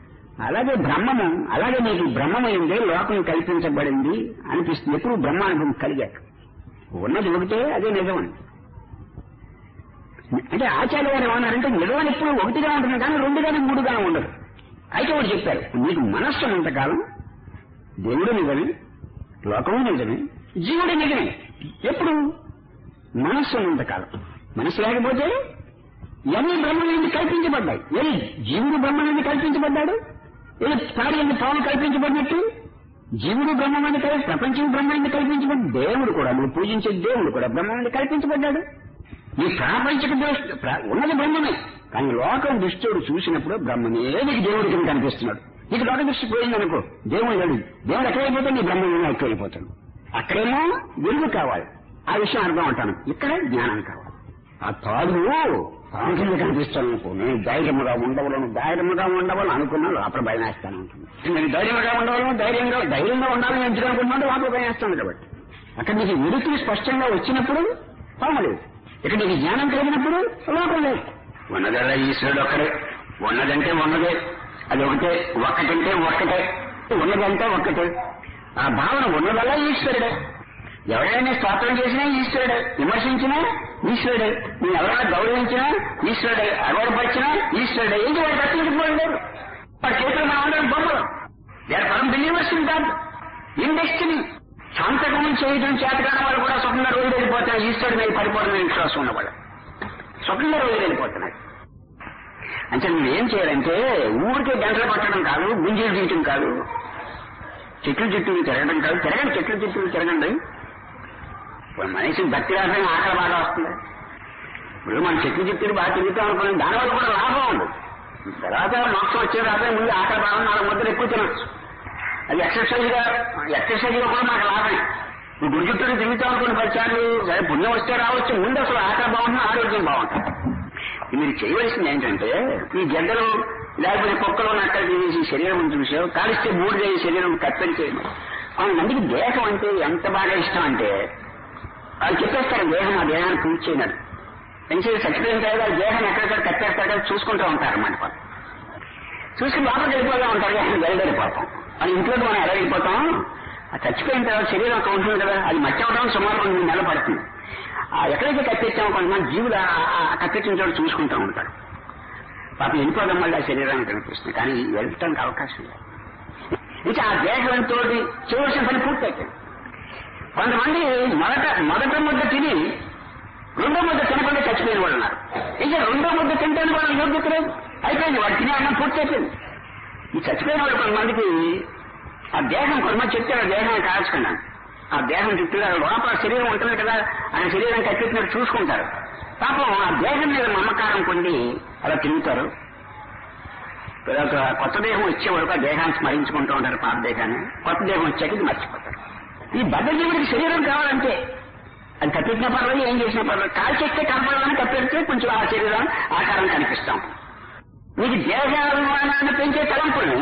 అలాగే బ్రహ్మము అలాగే నీకు బ్రహ్మమైంది లోకం కల్పించబడింది అనిపిస్తుంది ఎప్పుడు బ్రహ్మానుభవం కలిగాక ఉన్నది ఒకటే అదే నిజమని అంటే ఆచార్య గారు ఏమన్నారంటే నిజమని ఎప్పుడు ఒకటిగా ఉంటుంది కానీ రెండుగానే మూడుగానే ఉండదు అయితే ఒకటి చెప్పారు నీకు మనస్సు ఉన్నంతకాలం దేవుడు నిజమే లోకము నిజమే జీవుడు నిజమే ఎప్పుడు మనస్సు ఉన్నంతకాలం మనస్సు లేకపోతే ఇవన్నీ బ్రహ్మ నుండి కల్పించబడ్డాయి ఏది జీవుడు బ్రహ్మ నుండి కల్పించబడ్డాడు ఏది తాడి నుండి పాము కల్పించబడినట్టు జీవుడు బ్రహ్మ నుండి కల్పి ప్రపంచం బ్రహ్మ నుండి కల్పించబడి దేవుడు కూడా నువ్వు పూజించే దేవుడు కూడా బ్రహ్మ నుండి కల్పించబడ్డాడు ఈ ప్రాపంచిక దృష్టి ప్ర- ఉన్నది బ్రహ్మమే కానీ లోకం దృష్టిడు చూసినప్పుడు బ్రహ్మమే నీకు దేవుడి కింద కనిపిస్తున్నాడు నీకు లోక దృష్టి పోయిందనుకో దేవుడు లేడు దేవుడు ఎక్కడైపోతే నీ బ్రహ్మ ఎక్కువైపోతాడు అక్కడేమో వెలుగు కావాలి ఆ విషయం అర్థం అంటాను ఇక్కడ జ్ఞానం కావాలి ఆ తాడు పాము కింద కనిపిస్తాను అనుకో నేను ధైర్యముగా ఉండవలను ధైర్యముగా ఉండవాలని అనుకున్నా లోపల భయం వేస్తాను ఉంటుంది నేను ధైర్యంగా ఉండవలను ధైర్యంగా ధైర్యంగా ఉండాలని ఎంచుకోనుకున్నాడు లోపల భయం వేస్తాను కాబట్టి అక్కడ నీకు విరుకు స్పష్టంగా వచ్చినప్పుడు పాము లేదు ఇక్కడ నీకు జ్ఞానం కలిగినప్పుడు లోపం లేదు ఉన్నదల్లా ఈశ్వరుడు ఒక్కడే ఉన్నదంటే ఉన్నదే అది ఒకటే ఒక్కటంటే ఒక్కటే ఉన్నదంటే ఒక్కటే ఆ భావన ఉన్నదల్లా ఈశ్వరుడే ఎవరైనా స్తోత్రం చేసినా ఈశ్వరుడే విమర్శించినా ఈశ్వరుడే నేను ఎవరైనా గౌరవించినా ఈశ్వరుడే అగౌరవపరిచినా ఈశ్వరుడే ఏంటి వాడు పట్టించుకోలేరు వాడి చేతులు మనం అందరం బొమ్మలు దేర్ పరం believers in God in destiny సంతకం చేయడం చేతకాని వాళ్ళు కూడా స్వప్నంగా రోజు వెళ్ళిపోతున్నారు ఈశ్వరుడు మీద పరిపూర్ణ విశ్వాసం ఉన్నవాళ్ళు స్వప్నంగా రోజు వెళ్ళిపోతున్నారు అంటే నువ్వు ఏం చేయాలంటే ఊరికే గంటలు పట్టడం కాదు గుంజీలు తీయటం కాదు చెట్లు చుట్టూ తిరగడం కాదు తిరగండి చెట్లు చుట్టూ తిరగండి ఇప్పుడు మనిషి భక్తి రాసిన ఆకలి బాగా వస్తుంది ఇప్పుడు మన చెట్లు చుట్టూ బాగా తిరుగుతాం అనుకున్నాం దానివల్ల కూడా లాభం ఉంది తర్వాత మోక్షం వచ్చే రాబోయే ముందు ఆకలి బాగా నాలుగు ముద్దలు ఎక్కువ తినచ్చు అది ఎక్సర్సైజ్ గా ఎక్సర్సైజ్ గా కూడా మనకు లాభమే నువ్వు గుడి చుట్టూ తిరుగుతాం అనుకున్న పరిచయాలు సరే పుణ్యం వస్తే రావచ్చు ముందు అసలు ఆకలి బాగుంటుంది ఆరోగ్యం బాగుంటుంది మీరు చేయవలసింది ఏంటంటే ఈ గడ్డలు లేకపోతే కుక్కలు నక్కలు చేసి శరీరం చూసావు కాలిస్తే మూడు చేసి శరీరం కత్తరి చేయడం కొంతమందికి దేహం అంటే ఎంత బాగా ఇష్టం అంటే వాళ్ళు చెప్పేస్తారు దేహం ఆ దేహాన్ని పూజ చేయనని పెంచి చచ్చిపోయిన తర్వాత ఆ దేహాన్ని ఎక్కడెక్కడ కట్టేస్తాడో చూసుకుంటూ ఉంటారు అన్నమాట వాళ్ళు. చూసుకుని లోపలికి వెళ్ళిపోతూ ఉంటారు కానీ వెళ్ళిపోతాం మన ఇంట్లోకి మనం ఎలా వెళ్ళిపోతాం ఆ చచ్చిపోయిన తర్వాత శరీరం అక్కడ ఉంటుంది కదా అది మట్టి అవడం సుమారు రెండు నెలలు పడుతుంది ఆ ఎక్కడైతే కప్పించామో కొంతమంది జీవులు ఆ- ఆ కప్పించిన చోట చూసుకుంటూ ఉంటారు పాపం వెళ్ళిపోవడం వల్ల ఆ శరీరాన్ని కనిపిస్తుంది కానీ వెళ్ళటానికి అవకాశం లేదు ఇంకా ఆ దేహంతో చేయవలసిన పని పూర్తయిపోయింది కొంతమంది మొదట మొదట ముద్ద తిని రెండో ముద్ద తినకుండా చచ్చిపోయిన వాళ్ళు ఉన్నారు ఇంకా రెండో ముద్ద తింటాను వాళ్ళు యోగ్యత లేదు అయిపోయింది వాడు తినే అన్నం పూర్తి అయిపోయింది ఈ చచ్చిపోయిన వాళ్ళు కొంతమందికి ఆ దేహం కొంతమంది చెప్తారు ఆ దేహాన్ని కాల్చుకున్నాను ఆ దేహం చుట్టూ లోపల శరీరం ఉంటుంది కదా ఆ శరీరం కట్టినట్టు చూసుకుంటారు పాపం ఆ దేహం మీద మమకారం పొంది అలా తిరుగుతారు తర్వాత కొత్త దేహం వచ్చే వరకు ఆ దేహాన్ని స్మరించుకుంటూ ఉంటారు పాత దేహాన్ని కొత్త దేహం వచ్చాక ఇది మర్చిపోతారు ఈ బద్ధజీవుడికి శరీరం కావాలంటే అది కప్పెట్టిన పర్వాలేదు ఏం చేసినా పర్వాలేదు కాల్చేస్తే కనపడాలని కప్పెడితే కొంచెం ఆ శరీరం ఆకారం కనిపిస్తాం మీకు దేహాభిమానాన్ని పెంచే తలంపుల్ని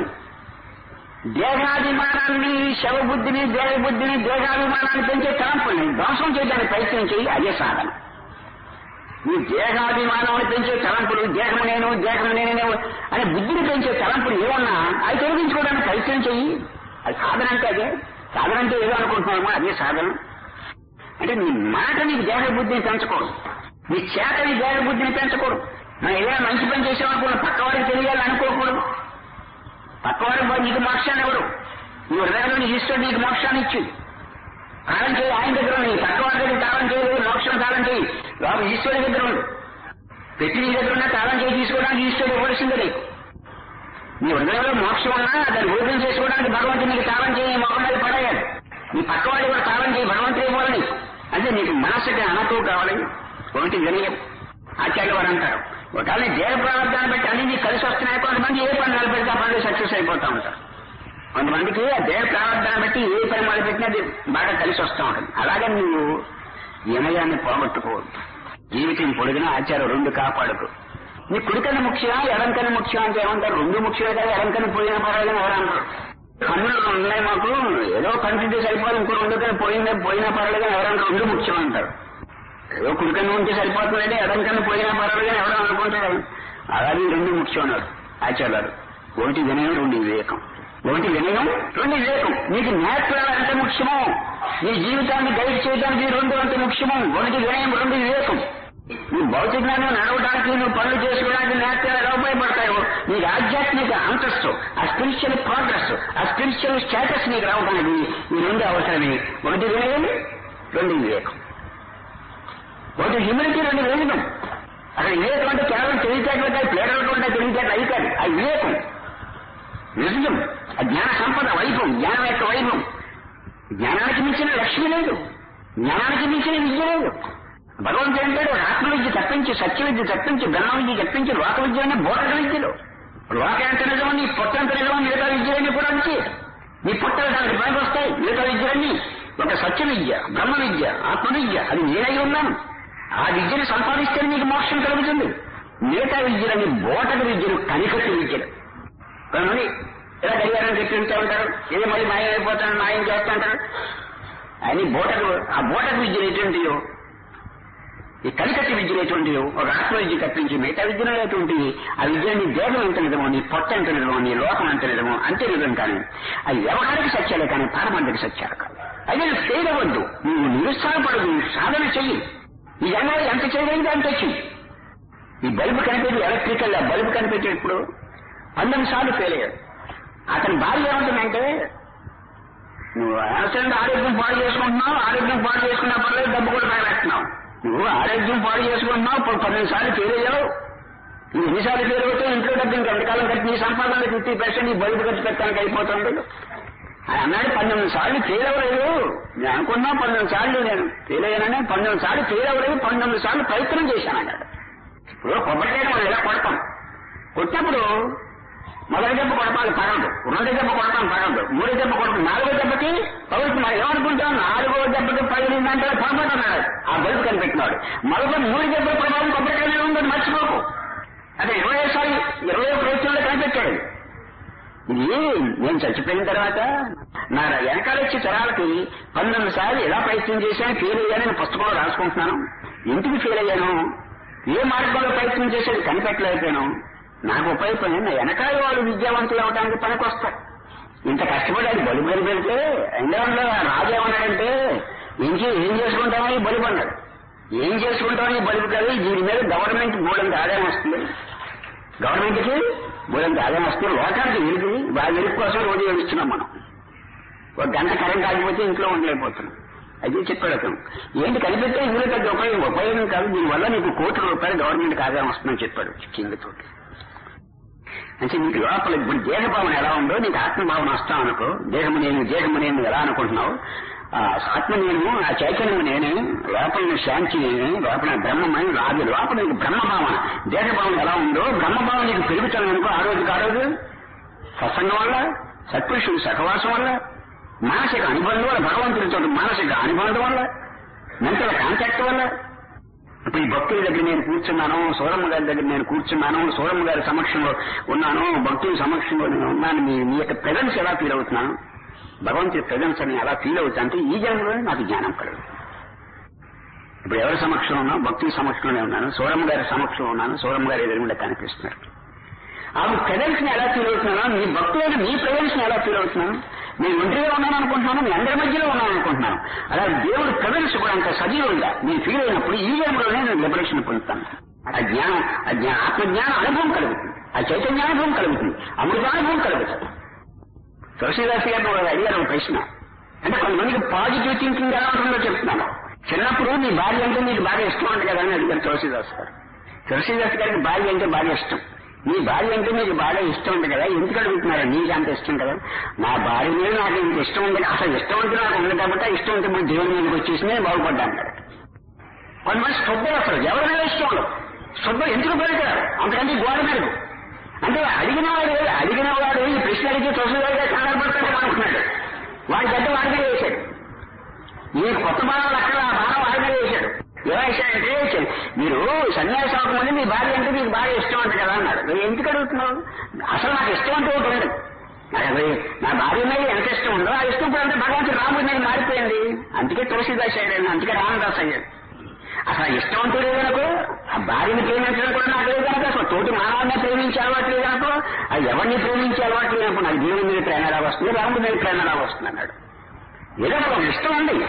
దేహాభిమానాన్ని శవబుద్ధిని దేహబుద్ధిని దేహాభిమానాన్ని పెంచే తలంపుల్ని ధ్వంసం చేయడానికి ప్రయత్నం చేయి అదే సాధన నీ దేహాభిమానాన్ని పెంచే తలంపులు దేహము నేను దేహము నేను అనే బుద్ధిని పెంచే తలంపులు ఏమన్నా అవి తొలగించుకోవడానికి ప్రయత్నం చెయ్యి అది సాధన అంటే అదే సాధన అంటే ఏదో అనుకుంటున్నామో అదే సాధన అంటే నీ మాట నీకు దేహ బుద్ధిని పెంచకూడదు నీ చేత నీ దేహ బుద్ధిని పెంచకూడదు మనం ఏదైనా మంచి పని చేసామనుకున్న పక్కవాడికి తెలియాలని అనుకోకూడదు పక్కవాడికి నీకు మోక్షాన్ని ఎవరు నీ హృదయంలో నీ ఈశ్వరుడు నీకు మోక్షాన్ని ఇచ్చింది తాళం చేయి ఆయన దగ్గర ఉంది పక్కవాడి దగ్గర తాళం చేయలేదు మోక్షం తాళం చేయి లోపల ఈశ్వరుడి దగ్గర ఉంది పెట్టి నీ దగ్గర ఉన్న తాళం చేయి తీసుకోవడానికి ఈశ్వరుడు ఇవ్వాల్సిందే నీకు నీ హృదయంలో మోక్షం ఉన్నా దాన్ని ఓపెన్ చేసుకోవడానికి భగవంతుడు నీకు తాళం చేయి మొహం మీద పడేయాలి నీ పక్కవాడి కూడా తాళం చేయి భగవంతుడు ఇవ్వాలని అంటే నీకు మనసుకి అనకు కావాలి ఒకటి వినయం ఆచార్య వారు అంటారు ఒకవేళ నీ దేవ ప్రారంభాన్ని బట్టి అన్ని నీకు కలిసి వస్తున్నాయి కొంతమంది ఏ పని నిలబెడితే ఆ పనులు సక్సెస్ అయిపోతా ఉంటారు కొంతమందికి ఆ దేవ ప్రారంభాన్ని బట్టి ఏ పని మొదలుపెట్టినా అది బాగా కలిసి వస్తూ ఉంటుంది అలాగే నువ్వు వినయాన్ని పోగొట్టుకోవద్దు జీవితం పొడిగిన ఆచారం రెండు కాపాడుకు నీ కుడికన్నా ముఖ్యమా ఎడంకన్నా ముఖ్యం అంటే ఏమంటారు రెండు ముఖ్యమే కదా ఎడంకన్నా పోయినా పర్వాలేదు ఎవరు అంటారు కన్నులు రెండు ఉన్నాయి మాకు ఏదో కనిపించే సరిపోదు ఇంకో రెండు కన్నా పోయిందే పోయినా పర్వాలేదు ఎవరంటారు రెండు ముఖ్యం అంటారు ఏదో కుడికన్నా ఉంటే సరిపోతుందంటే ఎడంకన్నా పోయినా పర్వాలేదు ఎవరో అనుకుంటారు అలాగే రెండు ముఖ్యం అన్నారు ఆచార్యాలు ఒకటి వినయం రెండు వివేకం ఒకటి వినయం రెండు వివేకం నీకు నేర్పడాలి ఎంత ముఖ్యమో నీ జీవితాన్ని గైడ్ చేయడానికి ఈ రెండు అంత ముఖ్యము ఒకటి వినయం రెండు వివేకం నీ భౌతిక జ్ఞానం నడవడానికి నువ్వు పనులు చేసుకోవడానికి నేర్పడాలి ఎలా ఉపయోగపడతాయో నీకు ఆధ్యాత్మిక అంతస్తు ఆ స్పిరిచువల్ ప్రోగ్రెస్ ఆ స్పిరిచువల్ స్టేటస్ నీకు రావడానికి ఈ రెండు అవసరమే ఒకటి వినయం రెండు వివేకం ఒకటి హ్యూమిలిటీ రెండు వివేకం అక్కడ వివేకం అంటే కేవలం తెలివితేటలు కాదు ప్లేడర్లు ఉంటాయి తెలివితేటలు అవి కాదు ఆ వివేకం నిజం ఆ జ్ఞాన సంపద వైభవం జ్ఞానం యొక్క వైభవం జ్ఞానానికి మించిన లక్ష్మి లేదు జ్ఞానానికి మించిన విద్య లేదు భగవంతుడు అంటాడు ఆత్మ విద్య తప్పించి సత్య విద్య తప్పించి బ్రహ్మ విద్య తప్పించి లోక విద్య అనే బోధక విద్యలు లోక ఎంత నిజమో నీ పొట్ట ఎంత నిజమో మిగతా విద్యలన్నీ కూడా అంతే నీ పొట్టలు దానికి పనికి వస్తాయి మిగతా విద్యలన్నీ ఒక సత్య విద్య బ్రహ్మ విద్య ఆత్మ విద్య అది నేనై ఉన్నాను ఆ విద్యను సంపాదిస్తే నీకు మోక్షం కలుగుతుంది మిగతా విద్యలని బోటక విద్యలు కనికట్టు విద్యలు కొంతమంది ఇలా గడియారం చెప్పించే ఉంటారు ఇది మళ్ళీ మాయమైపోతాను మాయం చేస్తా అంటారు అని బోటకు ఆ బోటకు విద్యలు ఎటువంటియో ఈ కలికట్టి విద్యలు ఎటువంటియో ఒక ఆత్మ విద్య కప్పించి మిగతా విద్యలు ఎటువంటివి ఆ విద్య నీ దేహం ఎంత నిజమో నీ పొట్ట ఎంత నిజమో నీ లోకం ఎంత నిజమో అంతే నిజం కానీ అది వ్యవహారిక సత్యాలే కానీ పారమార్థిక సత్యాలు కాదు అదే నువ్వు ఫెయిల్ అవ్వద్దు నువ్వు నిరుత్సాహపడదు నువ్వు సాధన చెయ్యి ఈ జనాలు ఎంత చేయగలిగితే అంత చెయ్యి ఈ బల్బు కనిపెట్టి ఎలక్ట్రికల్ ఆ బల్బు కనిపెట్టేటప్పుడు పంతొమ్మిది సార్లు ఫెయిల్ అయ్యాడు అతని భార్య ఏమంటుందంటే నువ్వు అనవసరంగా ఆరోగ్యం పాడు చేసుకుంటున్నావు ఆరోగ్యం పాడు చేసుకున్నా పర్లేదు డబ్బు కూడా తగలేస్తున్నావు నువ్వు ఆరోగ్యం పాడు చేసుకుంటున్నావు ఇప్పుడు పన్నెండు సార్లు ఫెయిల్ అయ్యావు నువ్వు ఎన్నిసార్లు ఫెయిల్ అవుతే ఇంట్లో డబ్బు ఇంకా ఎంతకాలం కట్టి నీ సంపాదన ఫిఫ్టీ పర్సెంట్ నీ బల్బు ఖర్చు పెట్టడానికి అయిపోతుంది ఆయన అన్నాడు పన్నెండు సార్లు ఫెయిల్ అవ్వలేదు నేను అనుకున్నా పన్నెండు సార్లు నేను ఫెయిల్ అయ్యానని పన్నెండు సార్లు ఫెయిల్ అవ్వలేదు పన్నెండు సార్లు ప్రయత్నం చేశాను అన్నాడు ఇప్పుడు కొబ్బరికాయ మనం ఇలా కొడతాం కొట్టినప్పుడు మొదటి దెబ్బ కొడతాను పగలదు రెండో దెబ్బ కొడతాను పగలదు మూడో దెబ్బ కొడతాను నాలుగో దెబ్బకి పగులుతుంది మనం ఏమనుకుంటాం నాలుగో దెబ్బకి పగిలిందంటే పొరపాటు అన్నాడు ఆ బల్బు కనిపెట్టినాడు మరొక మూడు దెబ్బల ప్రభావం కొబ్బరికాయ ఉందని మర్చిపోకు అదే ఇరవై సార్లు ఇరవై ప్రయత్నంలో కనిపెట్టాడు ఇది నేను చచ్చిపోయిన తర్వాత నా వెనకాల వచ్చే తరాలకి పంతొమ్మిది సార్లు ఎలా ప్రయత్నం చేశాను ఫెయిల్ అయ్యానని పుస్తకంలో రాసుకుంటున్నాను ఎందుకు ఫెయిల్ అయ్యాను ఏ మార్గంలో ప్రయత్నం చేసేది కనిపెట్టలేకపోయాను నాకు ఉపయోగపడింది నా వెనకాల వాళ్ళు విద్యావంతులు అవడానికి పనికొస్తారు ఇంత కష్టపడి అది బలి బలి పెడితే ఇంగ్లాండ్లో రాజు ఏమన్నాడంటే ఇంకే ఏం చేసుకుంటామో ఈ బలి అన్నాడు ఏం చేసుకుంటామో ఈ బలి కాదు దీని మీద గవర్నమెంట్ మూడంత ఆదాయం వస్తుంది గవర్నమెంట్కి మూడంత ఆదాయం వస్తుంది లోకానికి వెలుగు వాళ్ళ వెలుగు కోసం రోజు ఏడుస్తున్నాం మనం ఒక గంట కరెంట్ ఆగిపోతే ఇంట్లో ఉండలేకపోతున్నాం అది చెప్పాడు అతను ఏంటి కనిపెట్టే ఇందులో పెద్ద ఉపయోగం ఉపయోగం కాదు దీనివల్ల నీకు కోట్ల రూపాయలు గవర్నమెంట్కి ఆదాయం వస్తుందని చెప్పాడు కింగ్ తోటి అంటే నీకు లోపల ఇప్పుడు దేహభావన ఎలా ఉందో నీకు ఆత్మభావన వస్తాం అనుకో దేహము నేను దేహము నేను ఎలా అనుకుంటున్నావు ఆ ఆత్మ నేను ఆ చైతన్యము నేనే లోపల నేను శాంతి నేనే లోపల బ్రహ్మమని అది లోపల నీకు బ్రహ్మభావన దేహభావన ఎలా ఉందో బ్రహ్మభావన నీకు పెరుగుతాను అనుకో ఆ రోజు ఆ రోజు సత్సంగం వల్ల సత్పురుషుడు సహవాసం వల్ల మానసిక అనుబంధం వల్ల భగవంతుడితో మానసిక అనుబంధం వల్ల మెంటల్ కాంటాక్ట్ వల్ల ఇప్పుడు ఈ భక్తుల దగ్గర నేను కూర్చున్నాను సూరమ్మ గారి దగ్గర నేను కూర్చున్నాను సూరమ్మ గారి సమక్షంలో ఉన్నాను భక్తుల సమక్షంలో నేను ఉన్నాను మీ మీ యొక్క ప్రజెన్స్ ఎలా ఫీల్ అవుతున్నాను భగవంతుడి ప్రజెన్స్ అని ఎలా ఫీల్ అవుతా అంటే ఈ జన్మలో నాకు జ్ఞానం కలదు ఇప్పుడు ఎవరి సమక్షంలో ఉన్నా భక్తుల సమక్షంలోనే ఉన్నాను సూరమ్మ గారి సమక్షంలో ఉన్నాను సూరమ్మ గారి ఎదురుగుండా కనిపిస్తున్నారు ఆ ప్రజెన్స్ ని ఎలా ఫీల్ అవుతున్నాను మీ భక్తులైన మీ ప్రజెన్స్ ని ఎలా ఫీల్ అవుతున్నాను నేను ఒంటరిగా ఉన్నాను అనుకుంటున్నాను మీ అందరి మధ్యలో ఉన్నాను అనుకుంటున్నాను అలా దేవుడి ప్రజెన్స్ కూడా అంత సజీవంగా నేను ఫీల్ అయినప్పుడు ఈ జన్మలోనే నేను లిబరేషన్ పొందుతాను ఆ జ్ఞానం ఆ జ్ఞానం ఆత్మజ్ఞానం అనుభవం కలుగుతుంది ఆ చైతన్యానుభవం కలుగుతుంది అమృతానుభవం కలుగుతుంది తులసిదాస్ గారిని వాళ్ళు అడిగారు ఒక ప్రశ్న అంటే కొంతమందికి పాజిటివ్ థింకింగ్ ఎలా ఉంటుందో చెప్తున్నాను చిన్నప్పుడు మీ భార్య అంటే మీకు బాగా ఇష్టం ఉంటుంది కదా అని అడిగారు తులసిదాస్ గారు తులసిదాస్ గారికి భార్య అంటే బాగా ఇష్టం మీ భార్య అంటే మీకు బాగా ఇష్టం ఉంది కదా ఎందుకు అడుగుతున్నారు నీకు అంత ఇష్టం కదా నా భార్య మీద నాకు ఇంత ఇష్టం ఉంది అసలు ఇష్టం ఉంటే నాకు ఉంది కాబట్టి ఆ ఇష్టం ఉంటే మన దేవుని మీదకి వచ్చేసి నేను బాగుపడ్డా అన్నాడు కొంతమంది శ్రద్ధ అసలు ఎవరి మీద ఇష్టం ఉండదు శ్రద్ధ ఎందుకు పెడతారు అంతకంటే గోడ మీద అంటే అడిగిన వాడు అడిగిన వాడు ఈ ప్రశ్న అడిగి తులసిదారిగా కంగారు పడుతుంటే అనుకున్నాడు వాడి గడ్డ వాడి మీద వేశాడు ఈ కొత్త బాణాలు అక్కడ ఆ బాణం వాడి మీద వేశాడు ఎలా వేశాడంటే మీరు సన్యాసి అవ్వకముందు మీ భార్య అంటే మీకు బాగా ఇష్టం అంట కదా అన్నాడు నువ్వు ఎందుకు అడుగుతున్నావు అసలు నాకు ఇష్టం అంటే ఒకటి ఉండదు అదే నా భార్య మీద ఎంత ఇష్టం ఉందో ఆ ఇష్టం కూడా అంటే భగవంతుడు రాముడి మీద మారిపోయింది అందుకే తులసిదాస్ అయ్యాడు అందుకే రామదాస్ అయ్యాడు అసలు ఆ ఇష్టం అంటూ లేదు కనుక ఆ భార్యని ప్రేమించడం కూడా నాకు లేదు కనుక అసలు తోటి మానవాన్ని ప్రేమించే అలవాటు లేదు కనుక అది ఎవరిని ప్రేమించే అలవాటు లేనప్పుడు నాకు దేవుడి మీద ప్రేమ ఎలా వస్తుంది రాముడి మీద ప్రేమ ఎలా వస్తుంది అన్నాడు ఏదో ఒక ఇష్టం ఉంది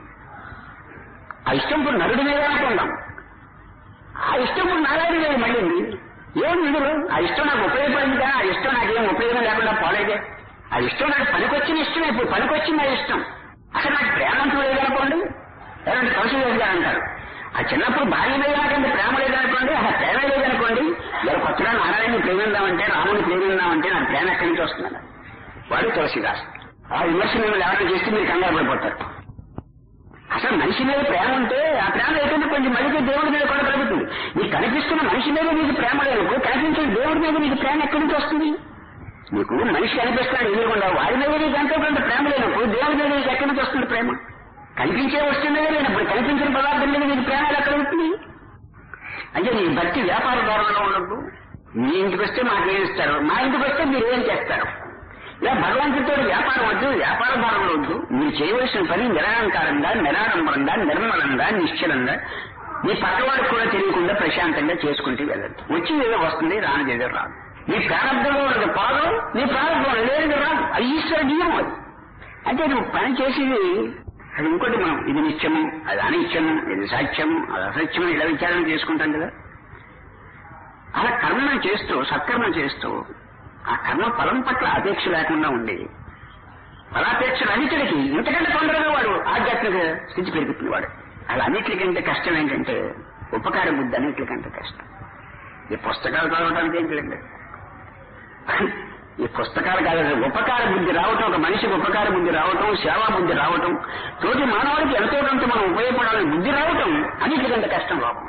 ఆ ఇష్టం ఇప్పుడు నరుడి మీద అనుకుందాం ఆ ఇష్టం ఇప్పుడు నారాయణ లేదు మళ్ళీ ఏం నిధులు ఆ ఇష్టం నాకు ఉపయోగపడింది కానీ ఆ ఇష్టం నాకేం ఉపయోగం లేకుండా పోలేదే ఆ ఇష్టం నాకు పనికొచ్చిన ఇష్టమే ఇప్పుడు పనికొచ్చింది ఆ ఇష్టం అసలు నాకు ప్రేమ అంటూ లేదనుకోండి ఎవరంటే కౌశల్యం గారు అంటారు ఆ చిన్నప్పుడు భార్య మీద నాకంటే ప్రేమ లేదనుకోండి అసలు ప్రేమ లేదనుకోండి ఇలా కొత్తగా నారాయణని ప్రేమిందామంటే రాముని ప్రేమిందామంటే నాకు ప్రేమ ఎక్కడి నుంచి వస్తున్నాడు వాడు తులసిదాస్ ఆ విమర్శ మేము ఎవరైనా చేస్తే మీరు కంగారు పడిపోతారు అసలు మనిషి మీద ప్రేమ ఉంటే ఆ ప్రేమ ఏంటంటే కొంచెం మనిషి దేవుడి మీద కూడా కలుగుతుంది నీకు కనిపిస్తున్న మనిషి మీద నీకు ప్రేమ లేదు కనిపించే దేవుడి మీద నీకు ప్రేమ ఎక్కడి నుంచి వస్తుంది నీకు మనిషి కనిపిస్తున్నాడు ఎదురుకుండా వాడి మీద నీకు ఎంతో కొంత ప్రేమ లేనప్పుడు దేవుడి మీద నీకు ఎక్కడి నుంచి వస్తుంది ప్రేమ కనిపించే వస్తున్నదే లేనప్పుడు కనిపించిన పదార్థం మీద నీకు ప్రేమ ఎలా కలుగుతుంది అంటే నీ భక్తి వ్యాపార ధోరణిలో ఉండదు మీ ఇంటికి వస్తే మాకేం ఇస్తారు మా ఇంటికి వస్తే మీరు ఏం చేస్తారు ఇలా భగవంతుడితో వ్యాపారం వద్దు వ్యాపార భారంలో వద్దు మీరు చేయవలసిన పని నిరాంకారంగా నిరాడంబరంగా నిర్మలంగా నిశ్చలంగా మీ పక్కవాడికి కూడా తెలియకుండా ప్రశాంతంగా చేసుకుంటూ వెళ్ళండి వచ్చి ఏదో వస్తుంది రానిది ఏదో రాదు నీ ప్రారంభంలో ఉన్నది పాదు నీ ప్రారంభంలో లేదు రాదు అది ఈశ్వర నియమం అది అంటే నువ్వు పని చేసేది అది ఇంకోటి మనం ఇది నిత్యము అది అనిత్యము ఇది సత్యము అది అసత్యము ఇలా విచారణ చేసుకుంటాం కదా అలా కర్మ చేస్తూ సత్కర్మ చేస్తూ ఆ కర్మ ఫలం పట్ల అపేక్ష లేకుండా ఉండి ఫలాపేక్ష రహితుడికి ఇంతకంటే తొందరగా వాడు ఆధ్యాత్మిక స్థితి పెరుగుతుంది వాడు అలా అన్నిటికంటే కష్టం ఏంటంటే ఉపకార బుద్ధి అన్నిటికంటే కష్టం ఈ పుస్తకాలు చదవడానికి ఏంటి లేదు ఈ పుస్తకాలు కాదు ఉపకార బుద్ధి రావటం ఒక మనిషికి ఉపకార బుద్ధి రావటం సేవా బుద్ధి రావటం తోటి మానవుడికి ఎంతో కొంత మనం ఉపయోగపడాలని బుద్ధి రావటం అన్నిటికంటే కష్టం లోపల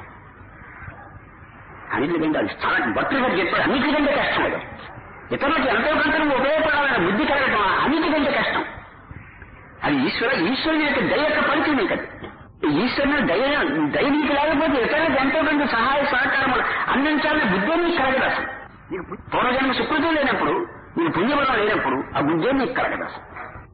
అన్నిటికంటే అది చాలా భక్తులు గారు చెప్పాడు అన్నిటికంటే కష్టం అది ఇతరులకు ఎంతో కొంత నువ్వు ఉపయోగపడాలనే బుద్ధి కలగటం అన్నిటికంటే కష్టం అది ఈశ్వర ఈశ్వరుని యొక్క దయ యొక్క ఫలితం నీకు అది ఈశ్వరుని దయ దయ నీకు లేకపోతే ఇతరులకు ఎంతో కొంత సహాయ సహకారములు అందించాలనే బుద్ధి నీకు కలగదు అసలు నీకు పూర్వజన్మ సుకృతం లేనప్పుడు నీకు పుణ్యబలం లేనప్పుడు ఆ బుద్ధి నీకు కలగదు అసలు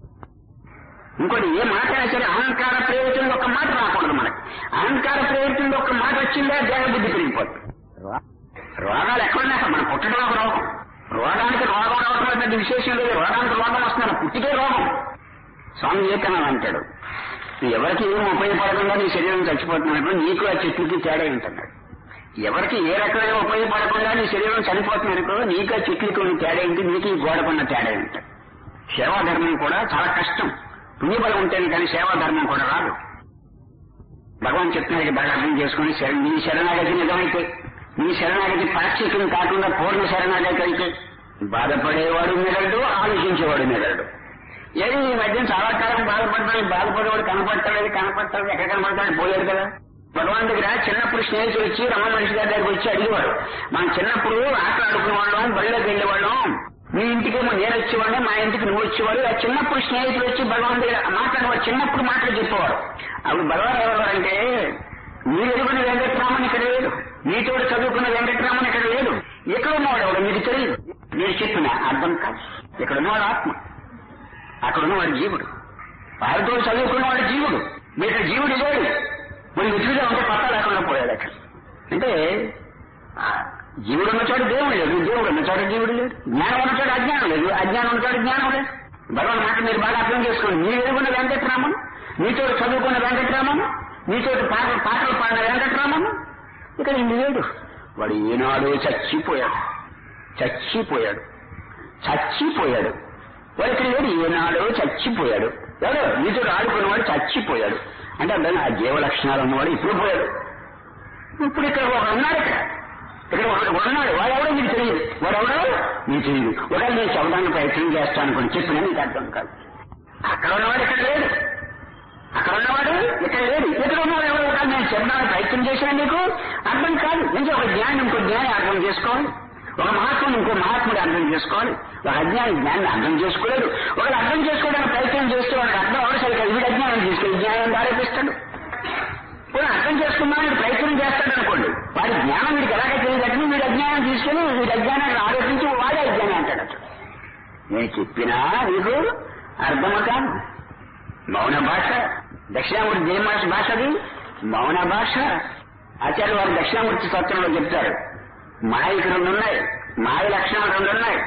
ఇంకోటి ఏ మాట అయినా సరే అహంకార ప్రయోజనంలో ఒక మాట రాకూడదు మనకి అహంకార ప్రయోజనంలో ఒక మాట వచ్చిందా దేహ బుద్ధి పెరిగిపోతుంది రో- రోగాలు ఎక్కడున్నా అసలు మనం పుట్టడం ఒక రోగం రోగానికి రోగం రావడం అనేది పెద్ద విశేషం లేదు రోగానికి రోగం వస్తున్నారు పుట్టికే రోగం స్వామి వివేకానంద అంటాడు నువ్వు ఎవరికి ఏం ఉపయోగపడకుండా నీ శరీరం చచ్చిపోతున్నప్పుడు నీకు ఆ చెట్లకి తేడా ఉంటున్నాడు ఎవరికి ఏ రకమైన ఉపయోగపడకుండా నీ శరీరం చనిపోతున్నప్పుడు నీకు ఆ చెట్లకి ఉన్న తేడా ఏంటి నీకు ఈ గోడకున్న తేడా ఉంటుంది సేవాధర్మం కూడా చాలా కష్టం పుణ్యబలం ఉంటేనే కానీ సేవాధర్మం కూడా రాదు భగవాన్ చెప్తున్నాడు బాగా అర్థం చేసుకుని శర- నీ శరణాగతి నిజమైతే నీ శరణాగతి పాక్షికం కాకుండా పూర్ణ శరణాగతి అయితే బాధపడేవాడు మిగలడు ఆలోచించేవాడు మిగలడు ఏది ఈ మధ్య చాలా కాలం బాధపడతాడు బాధపడేవాడు కనపడతాడు కనపడతాడు ఎక్కడ కనపడతాడు పోయాడు కదా భగవాన్ దగ్గర చిన్నప్పుడు స్నేహితులు వచ్చి రమణ మనిషి గారి దగ్గరికి వచ్చి అడిగేవాడు మనం చిన్నప్పుడు ఆటలు ఆడుకునేవాళ్ళం బళ్ళకి వెళ్ళేవాళ్ళం మీ ఇంటికేమో నేను వచ్చేవాడిని మా ఇంటికి నువ్వు వచ్చేవాడు ఆ చిన్నప్పుడు స్నేహితులు వచ్చి భగవాన్ దగ్గర మాట్లాడేవాడు చిన్నప్పుడు మాటలు చెప్పేవాడు అప్పుడు భగవాన్ ఎవరంటే మీరు ఎదుగున్న వెంకటరామన్ ఇక్కడ లేడు మీతో చదువుకున్న వెంకటరామన్ ఇక్కడ లేడు ఎక్కడ ఉన్నవాడు ఎవడు మీకు తెలియదు మీరు చెప్పిన అర్థం కాదు ఇక్కడ ఉన్నవాడు ఆత్మ అక్కడ ఉన్నవాడు జీవుడు వారితో చదువుకున్నవాడు జీవుడు మీకు జీవుడు లేడు మరి విసుగుగా ఉంటే పక్క లేకుండా పోయాడు అక్కడ అంటే ఆ, జీవుడు ఉన్న చోట దేవుడు లేదు దేవుడు ఉన్న చోట జీవుడు లేదు జ్ఞానం ఉన్న చోట అజ్ఞానం లేదు అజ్ఞానం ఉన్న చోట జ్ఞానం లేదు భగవాన్ మాట మీరు బాగా అర్థం చేసుకోండి మీరు ఎదుగున్న వెంకటరామన్ మీతో చదువుకున్న వెంకటరామన్ మీతో పాటలు పాటలు పాడిన వెంకటరామన్ ఇక్కడ ఇల్లు లేడు వాడు ఈనాడు చచ్చిపోయాడు చచ్చిపోయాడు చచ్చిపోయాడు వాడు ఇక్కడ లేడు ఈనాడు చచ్చిపోయాడు ఎవడు మీతో ఆడుకున్నవాడు చచ్చిపోయాడు అంటే అర్థం ఆ జీవ లక్షణాలు ఉన్నవాడు ఇప్పుడు పోయాడు ఇప్పుడు ఇక్కడ ఒక ఉన్నాడు ఇక్కడ ఇక్కడ ఒకడు ఉన్నాడు వాడు ఎవడో మీకు తెలియదు వాడు ఎవడో మీకు తెలియదు ఒకవేళ నేను చెప్పడానికి ప్రయత్నం చేస్తాను కొన్ని చెప్పినా నీకు అర్థం కాదు అక్కడ ఉన్నవాడు ఇక్కడ లేడు అక్కడ ఉన్నవాడు ఇక్కడ లేడు ఇక్కడ ఉన్నవాడు ఎవరు ఒకవేళ నేను చెప్పడానికి ప్రయత్నం చేసినా నీకు అర్థం కాదు నుంచి ఒక జ్ఞానం ఇంకో జ్ఞానం అర్థం చేసుకోవాలి ఒక మహాత్ముడు ఇంకో మహాత్ముడు అర్థం చేసుకోవాలి ఒక అజ్ఞాని జ్ఞానాన్ని అర్థం చేసుకోలేడు ఒకరు అర్థం చేసుకోవడానికి ప్రయత్నం చేస్తే వాడికి అర్థం అవడం సరిగ్గా వీడు అజ్ఞానం తీసుకెళ్ళి జ్ఞానం దారేపిస్తాడు పోనీ అర్థం చేసుకున్నామని ప్రయత్నం చేస్తాడు అనుకోండి వాడి జ్ఞానం వీడికి ఎలాగ తెలియదట్టు వీడి అజ్ఞానం తీసుకుని వీడి అజ్ఞానాన్ని ఆరోపించి వాడే అజ్ఞానం అంటాడు అతను. నేను చెప్పినా నీకు అర్థమ కాదు మౌన భాష దక్షిణామూర్తి జయమాష భాష అది మౌన భాష ఆచార్య వారు దక్షిణామూర్తి సత్రంలో చెప్తారు మాయకి రెండు ఉన్నాయి మాయ లక్షణాలు రెండు ఉన్నాయి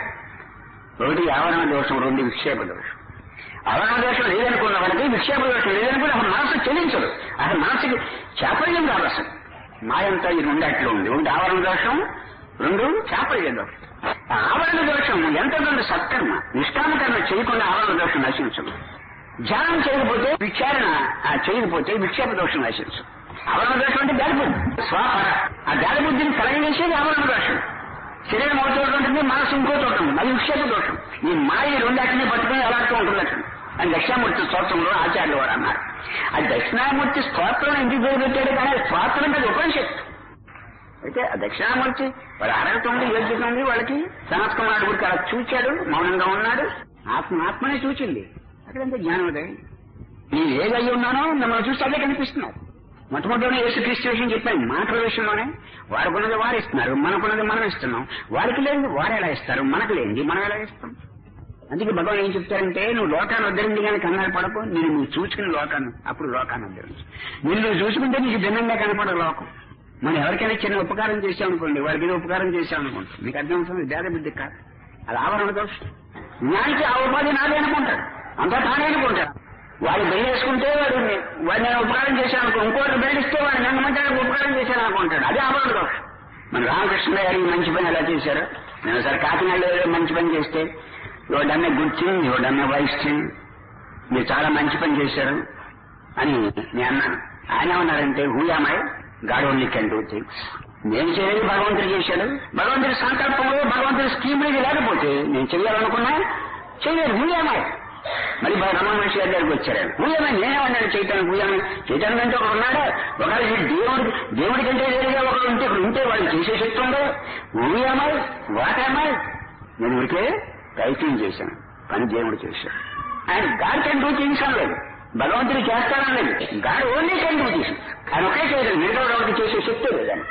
ఒకటి ఆవరణ దోషం రెండు విక్షేప దోషం ఆవరణ దోషం లేదనుకున్న వాడికి విక్షేప దోషం లేదనుకుని అసలు మనసు చెల్లించదు అసలు మనసుకి చాపల్యం రాదు అసలు మాయంతా ఈ రెండట్లో ఉంది ఒకటి ఆవరణ దోషం రెండు చాపల్య దోషం ఆ ఆవరణ దోషం ఎంత రెండు సత్కర్మ నిష్కామకర్మ చేయకుండా ఆవరణ దోషం నశించదు ధ్యానం చేయకపోతే విచారణ ఆ చేయకపోతే విక్షేప దోషం నశించదు ఆవరణ దోషం అంటే గాలిబుద్ధి స్వాపర ఆ గాలిబుద్ధిని కలగజేసేది ఆవరణ దోషం శరీరం ఒక చోట ఉంటుంది మనసు ఇంకో చోట ఉంటుంది అది విక్షేప దోషం ఈ మాయ రెండాటిని పట్టుకుని అలాంటి ఉంటుంది అని దక్షిణామూర్తి స్తోత్రంలో ఆచార్యులు వారు అన్నారు ఆ దక్షిణామూర్తి స్తోత్రం ఇంటికి పేరు పెట్టాడు కానీ ఆ స్తోత్రం అంటే అది ఉపనిషత్తు అయితే ఆ దక్షిణామూర్తి వాళ్ళ అర్హత ఉంది యోగ్యత ఉంది వాళ్ళకి సనత్ కుమారుడు గురికి అలా చూచాడు మౌనంగా ఉన్నాడు ఆత్మ ఆత్మనే చూచింది అక్కడంతా జ్ఞానం అదే నేను ఏదై ఉన్నానో మిమ్మల్ని చూస్తే అదే కనిపిస్తున్నారు మొట్టమొదటి యేసు క్రీస్తు విషయం చెప్పాను మాటల విషయంలోనే వాడుకున్నది వారు ఇస్తున్నారు మనకున్నది మనం ఇస్తున్నాం వారికి లేనిది వారు ఎలా ఇస్తారు మనకు లేనిది మనం ఎలా ఇస్తాం అందుకే భగవాన్ ఏం చెప్తారంటే నువ్వు లోకాన్ని ఉద్ధరించి కానీ కంగారు పడకు నేను నువ్వు చూసుకుని లోకాన్ని అప్పుడు లోకాన్ని ఉద్ధరించు నిన్ను నువ్వు చూసుకుంటే నీకు భిన్నంగా కనపడదు లోకం మనం ఎవరికైనా చిన్న ఉపకారం చేశామనుకోండి వారికి ఏదో ఉపకారం చేశామనుకోండి మీకు అర్థం అవుతుంది భేద బుద్ధి కాదు అది ఆవరణ దోషం జ్ఞానికి ఆ ఉపాధి నాదే అనుకుంటాడు అంతా తానే అనుకుంటాడు వాడు బెల్లి వేసుకుంటే వాడు వాడు నేను ఉపకారం చేశాను అనుకో ఇంకోటి బెల్లిస్తే వాడు నన్ను మంచి ఉపకారం చేశాను అనుకుంటాడు అదే ఆవరణ దోషం మన రామకృష్ణ గారు ఈ మంచి పని ఎలా చేశారు నేను ఒకసారి కాకినాడలో ఏదో మంచి పని చేస్తే ఎవడన్నా గుడ్ థింగ్ ఎవడన్నా వైస్ థింగ్ మీరు చాలా మంచి పని చేశారు అని నేను అన్నాను ఆయన ఏమన్నారంటే who am I God only can do things నేను చేయలేదు భగవంతుడు చేశాడు భగవంతుడి సంకల్పంలో భగవంతుడి స్కీమ్ ఇది లేకపోతే నేను చేయాలనుకున్నా చేయలేదు హూయామాయ్ మరి రమణ మహర్షి గారి దగ్గరికి వచ్చారు హూయమని నేనేమన్నాను చైతన్య హూయమని చైతన్యం అంటే ఒకడు ఉన్నాడా ఒకవేళ ఈ దేవుడి దేవుడి కంటే వేరుగా ఒకడు ఉంటే ఇక్కడ ఉంటే వాళ్ళు చేసే శక్తి ఉందో హూయమాయ్ వాటమాయ్ నేను ఊరికే ప్రయత్నం చేశాను పని దేవుడు చేశాడు ఆయన గాడ్ కెన్ డూ థింగ్స్ అనలేదు భగవంతుడు చేస్తానలేదు God only can do things ఆయన ఒకే చేయలేదు మిగతా ఒకటి చేసే శక్తి లేదని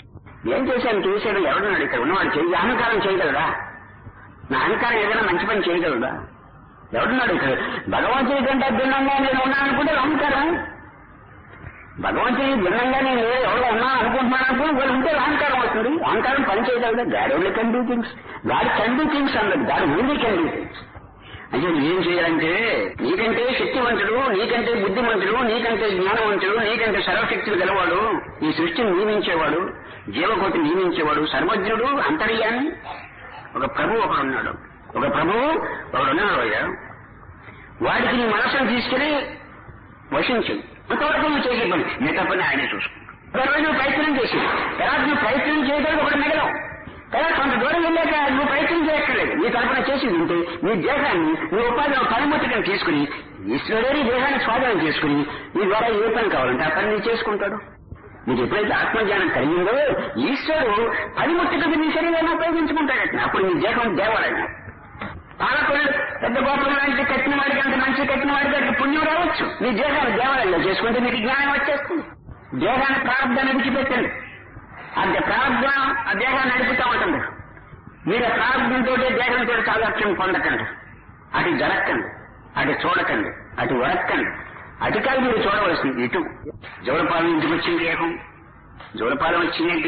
ఏం చేశాను చేశాడు ఎవడున్నాడు ఇక్కడ ఉన్నవాడు చేయి అహంకారం చేయగలరా నా అహంకారం ఏదైనా మంచి పని చేయగలరా ఎవడున్నాడు ఇక్కడ భగవంతుడి కంటే భిన్నంగా నేను ఉన్నాను అనుకుంటే అహంకారం భగవంతుడి భిన్నంగా నేను ఎవరో ఉన్నా అనుకుంటున్నాను అనుకుని వాళ్ళు ఉంటే అహంకారం వస్తుంది అహంకారం పనిచేయగలదు God only can do things God can do things అన్నది God only can do things అంటే ఏం చేయాలంటే నీకంటే శక్తివంతుడు నీకంటే బుద్ధిమంతుడు నీకంటే జ్ఞానవంతుడు నీకంటే సర్వశక్తులు గలవాడు ఈ సృష్టిని నియమించేవాడు జీవకోటి నియమించేవాడు సర్వజ్ఞుడు అంతర్యాన్ని ఒక ప్రభు ఒకడున్నాడు ఒక ప్రభువు ఒకడున్నాడు అయ్యా వాడికి నీ మనసును తీసుకెళ్లి వశించు అంతవరకు నువ్వు చేసే పని మిగతా పని ఆయనే చూసుకుంటాడు తర్వాత నువ్వు ప్రయత్నం చేసి తర్వాత నువ్వు ప్రయత్నం చేయడానికి ఒకటి మిగలం తర్వాత కొంత దూరం వెళ్ళాక నువ్వు ప్రయత్నం చేయక్కర్లేదు నీ కల్పన చేసి ఉంటే నీ దేహాన్ని నీ ఉపాధి పనిముట్టుగా తీసుకుని ఈశ్వరుడే నీ దేహాన్ని స్వాధీనం చేసుకుని నీ ద్వారా ఏ పని కావాలంటే ఆ పని నీ చేసుకుంటాడు నీకు ఎప్పుడైతే ఆత్మజ్ఞానం కలిగిందో ఈశ్వరుడు పనిముట్టుగా నీ శరీరాన్ని ఉపయోగించుకుంటాడట అప్పుడు నీ దేహం దేవాలయం పాలకులు పెద్ద గోపురం లాంటి కట్టిన వాడికి అంత మంచి కట్టిన వాడికి అంత పుణ్యం రావచ్చు మీ దేహాన్ని దేవాలయంలో చేసుకుంటే మీకు జ్ఞానం వచ్చేస్తుంది దేహాన్ని ప్రారంభాన్ని విడిచిపెట్టండి అది ప్రారంభం ఆ దేహాన్ని నడుపుతూ ఉంటుంది మీరు ఆ ప్రారంభంతో దేహంతో సామర్థ్యం పొందకండి అటు జరగకండి అటు చూడకండి అటు వరక్కండి అటు కాదు మీరు చూడవలసింది ఇటు జోడపాలెం ఇంటికి వచ్చింది దేహం జోడపాలెం వచ్చిందేంటి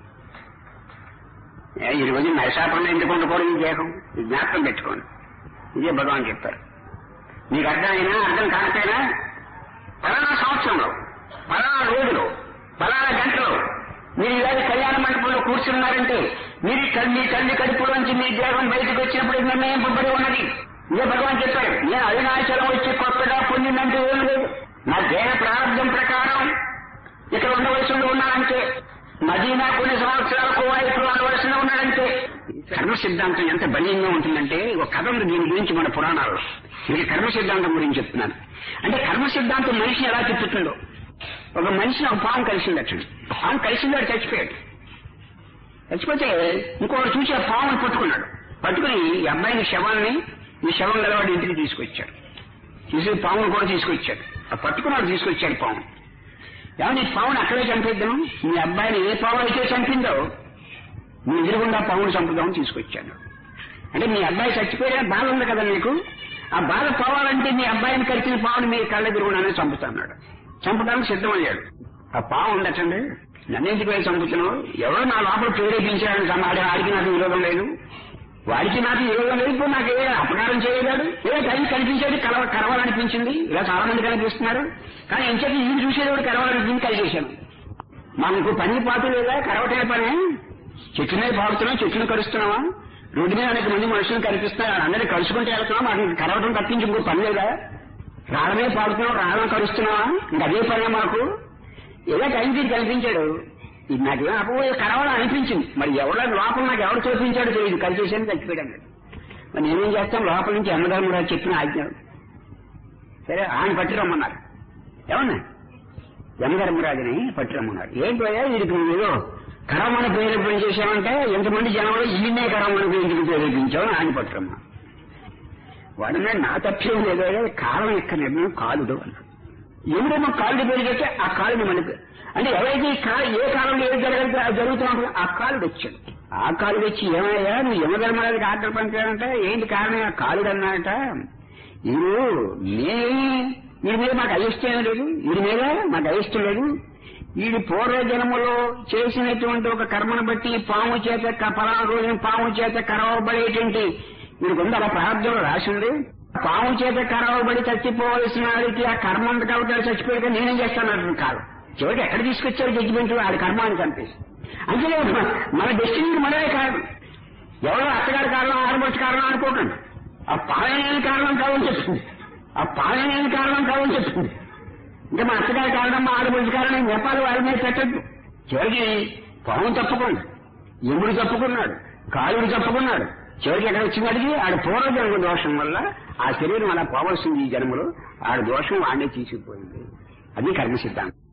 ఏ, ఈ రోజు నైశాపంలో ఎందుకు ఉండకూడదు ఈ దేహం ఈ జ్ఞాపకం పెట్టుకోండి ఇదే భగవాన్ చెప్పారు మీకు అర్థమైనా అర్థం కాకపోయినా పలానా సంవత్సరంలో పలానా రోజులో పలానా గంటలో మీరు ఇలాగే కళ్యాణ మండపంలో కూర్చున్నారంటే మీరు ఈ కల్- మీ తల్లి కడుపులోంచి మీ దేహం బయటకు వచ్చినప్పుడు ఇది నిర్ణయింపబడి ఉన్నది ఇదే భగవాన్ చెప్పారు నేను అవినాశలం వచ్చి కొత్తగా పొందిందంటూ ఏం లేదు నా దేహ ప్రారంభం ప్రకారం ఇక్కడ ఉండవలసి ఉన్నానంటే మదీనా కొన్ని సంవత్సరాలకు వైపు ఉండవలసి ఉన్నాడంటే కర్మ సిద్ధాంతం ఎంత బలీయంగా ఉంటుందంటే ఒక కథ ఉంది దీని గురించి మన పురాణాల్లో ఇది కర్మ సిద్ధాంతం గురించి చెప్తున్నాను అంటే కర్మ సిద్ధాంతం మనిషిని ఎలా తిప్పుతుందో ఒక మనిషిని ఒక పాము కలిసిందట పాము కలిసింది వాడు చచ్చిపోయాడు చచ్చిపోతే ఇంకోటి చూసి ఆ పాముని పట్టుకున్నాడు పట్టుకుని ఈ అబ్బాయిని శవాన్ని ఈ శవం గలవాడి ఇంటికి తీసుకొచ్చాడు తీసుకు పామును కూడా తీసుకొచ్చాడు ఆ పట్టుకున్నాడు తీసుకొచ్చాడు పాము ఏమని ఈ పావును అక్కడే చంపేద్దాం మీ అబ్బాయిని ఏ పావు అయితే చంపిందో మీ ఎదురుగుండా పావును చంపుదామని తీసుకొచ్చాను అంటే మీ అబ్బాయి చచ్చిపోయిన బాధ ఉంది కదా నీకు ఆ బాధ పోవాలంటే మీ అబ్బాయిని కరిచిన పావుని మీ కళ్ళ ఎదురుగుండానే చంపుతున్నాడు చంపడానికి సిద్ధమయ్యాడు ఆ పావు ఉండటండి నన్నేంటికి పోయి చంపుతున్నావు ఎవరో నా లోపల ప్రేరేపించాడని సమాడి ఆడికి నాకు విరోధం లేదు వాడికి నాకు విరోధం లేదు ఇప్పుడు నాకు ఏ అపకారం చేయలేడు ఏ టైం కనిపించేది కలవ కరవాలనిపించింది ఇలా చాలా మంది కనిపిస్తున్నారు కానీ ఎంచేది ఈయన చూసేవాడు కరవాలనిపించి కలిగేశాను మనకు పని పాటు లేదా కరవటమే పనే చెట్టు మీద పాడుతున్నాం చెట్టును కరుస్తున్నావా రోడ్డు మీద అనేక మంది మనుషులు కనిపిస్తున్నారు అందరినీ కలుసుకుంటే వెళ్తున్నాం మనకి కరవటం తప్పించి ఇంకో పని లేదా రాళ్ళమే పాడుతున్నాం రాళ్ళని కరుస్తున్నావా ఇంకా అదే పనే మాకు ఏదో టైం తీసి కనిపించాడు ఇది నాకు అపో కరవాలని అనిపించింది మరి ఎవరో లోపల నాకు ఎవరు చూపించాడో తెలియదు కలిసేసాను చచ్చిపోయాడు మరి నేనేం చేస్తాను లోపల నుంచి అన్నధర్మరాజు చెప్పిన ఆజ్ఞ సరే ఆయన పట్టి రమ్మన్నారు ఏమన్నా యమధర్మరాజుని పట్టి రమ్మన్నారు ఏంటి పోయా వీడికి నువ్వు ఏదో కరమని ప్రేరేపణ చేశామంటే ఎంతమంది జనంలో ఈయన్నే కరమని ఎందుకు ప్రేరేపించావు ఆయన పట్టి రమ్మన్నారు వాడన్నా నా తప్పేం లేదో కాలం యొక్క నిర్ణయం కాలుడు అన్నాడు ఎప్పుడేమో కాలుడు పెరిగితే ఆ కాలుని మనకు అంటే ఎవరైతే ఈ కాలు ఏ కాలంలో ఏది జరగలిగితే అది జరుగుతున్నప్పుడు ఆ కాలుడు వచ్చాడు ఆ కాలుడు వచ్చి ఏమయ్యా నువ్వు యమధర్మరాజుకి ఆర్డర్ పంచాడంటే ఏంటి కారణం ఆ కాలుడు అన్నాడట మీరు నే వీడి మీద మాకు అయిష్టం లేదు వీడి మీద మాకు అయిష్టం లేదు వీడి పూర్వ జన్మలో చేసినటువంటి ఒక కర్మను బట్టి పాము చేత క- పలానా రోజున పాము చేత కరవబడేటువంటి వీడికి ఉంది అలా ప్రారంభంలో రాసింది పాము చేత కరవబడి చచ్చిపోవలసిన వాడికి ఆ కర్మ ఉంది కాబట్టి వాడు చచ్చిపోయాక నేనేం చేస్తాను అంటున్నాను కాదు చివరికి ఎక్కడ తీసుకొచ్చారు జడ్జిమెంట్ ఆడి కర్మాన్ని చంపేసి అంటే మన- మన డెస్టినీ మనమే కాదు ఎవరో అత్తగారి కారణం ఆడబొచ్చి కారణం అనుకోకండి ఆ పాలనేని కారణం కావని చెప్తుంది ఆ పాలనేని కారణం కావని చెప్తుంది ఇంకా మా అత్తగారి కారణం మా ఆడబొచ్చి కారణం చెప్పాలి వాళ్ళ మీద పెట్టద్దు చివరికి పాము తప్పుకుంది ఎముడు తప్పుకున్నాడు కాలుడు తప్పుకున్నాడు చివరికి ఎక్కడ వచ్చింది అడిగి ఆడ పూర్వజన్మ దోషం వల్ల ఆ శరీరం అలా పోవలసింది ఈ జన్మలో ఆడ దోషం వాడే తీసుకుపోయింది అది కర్మ సిద్ధాంతం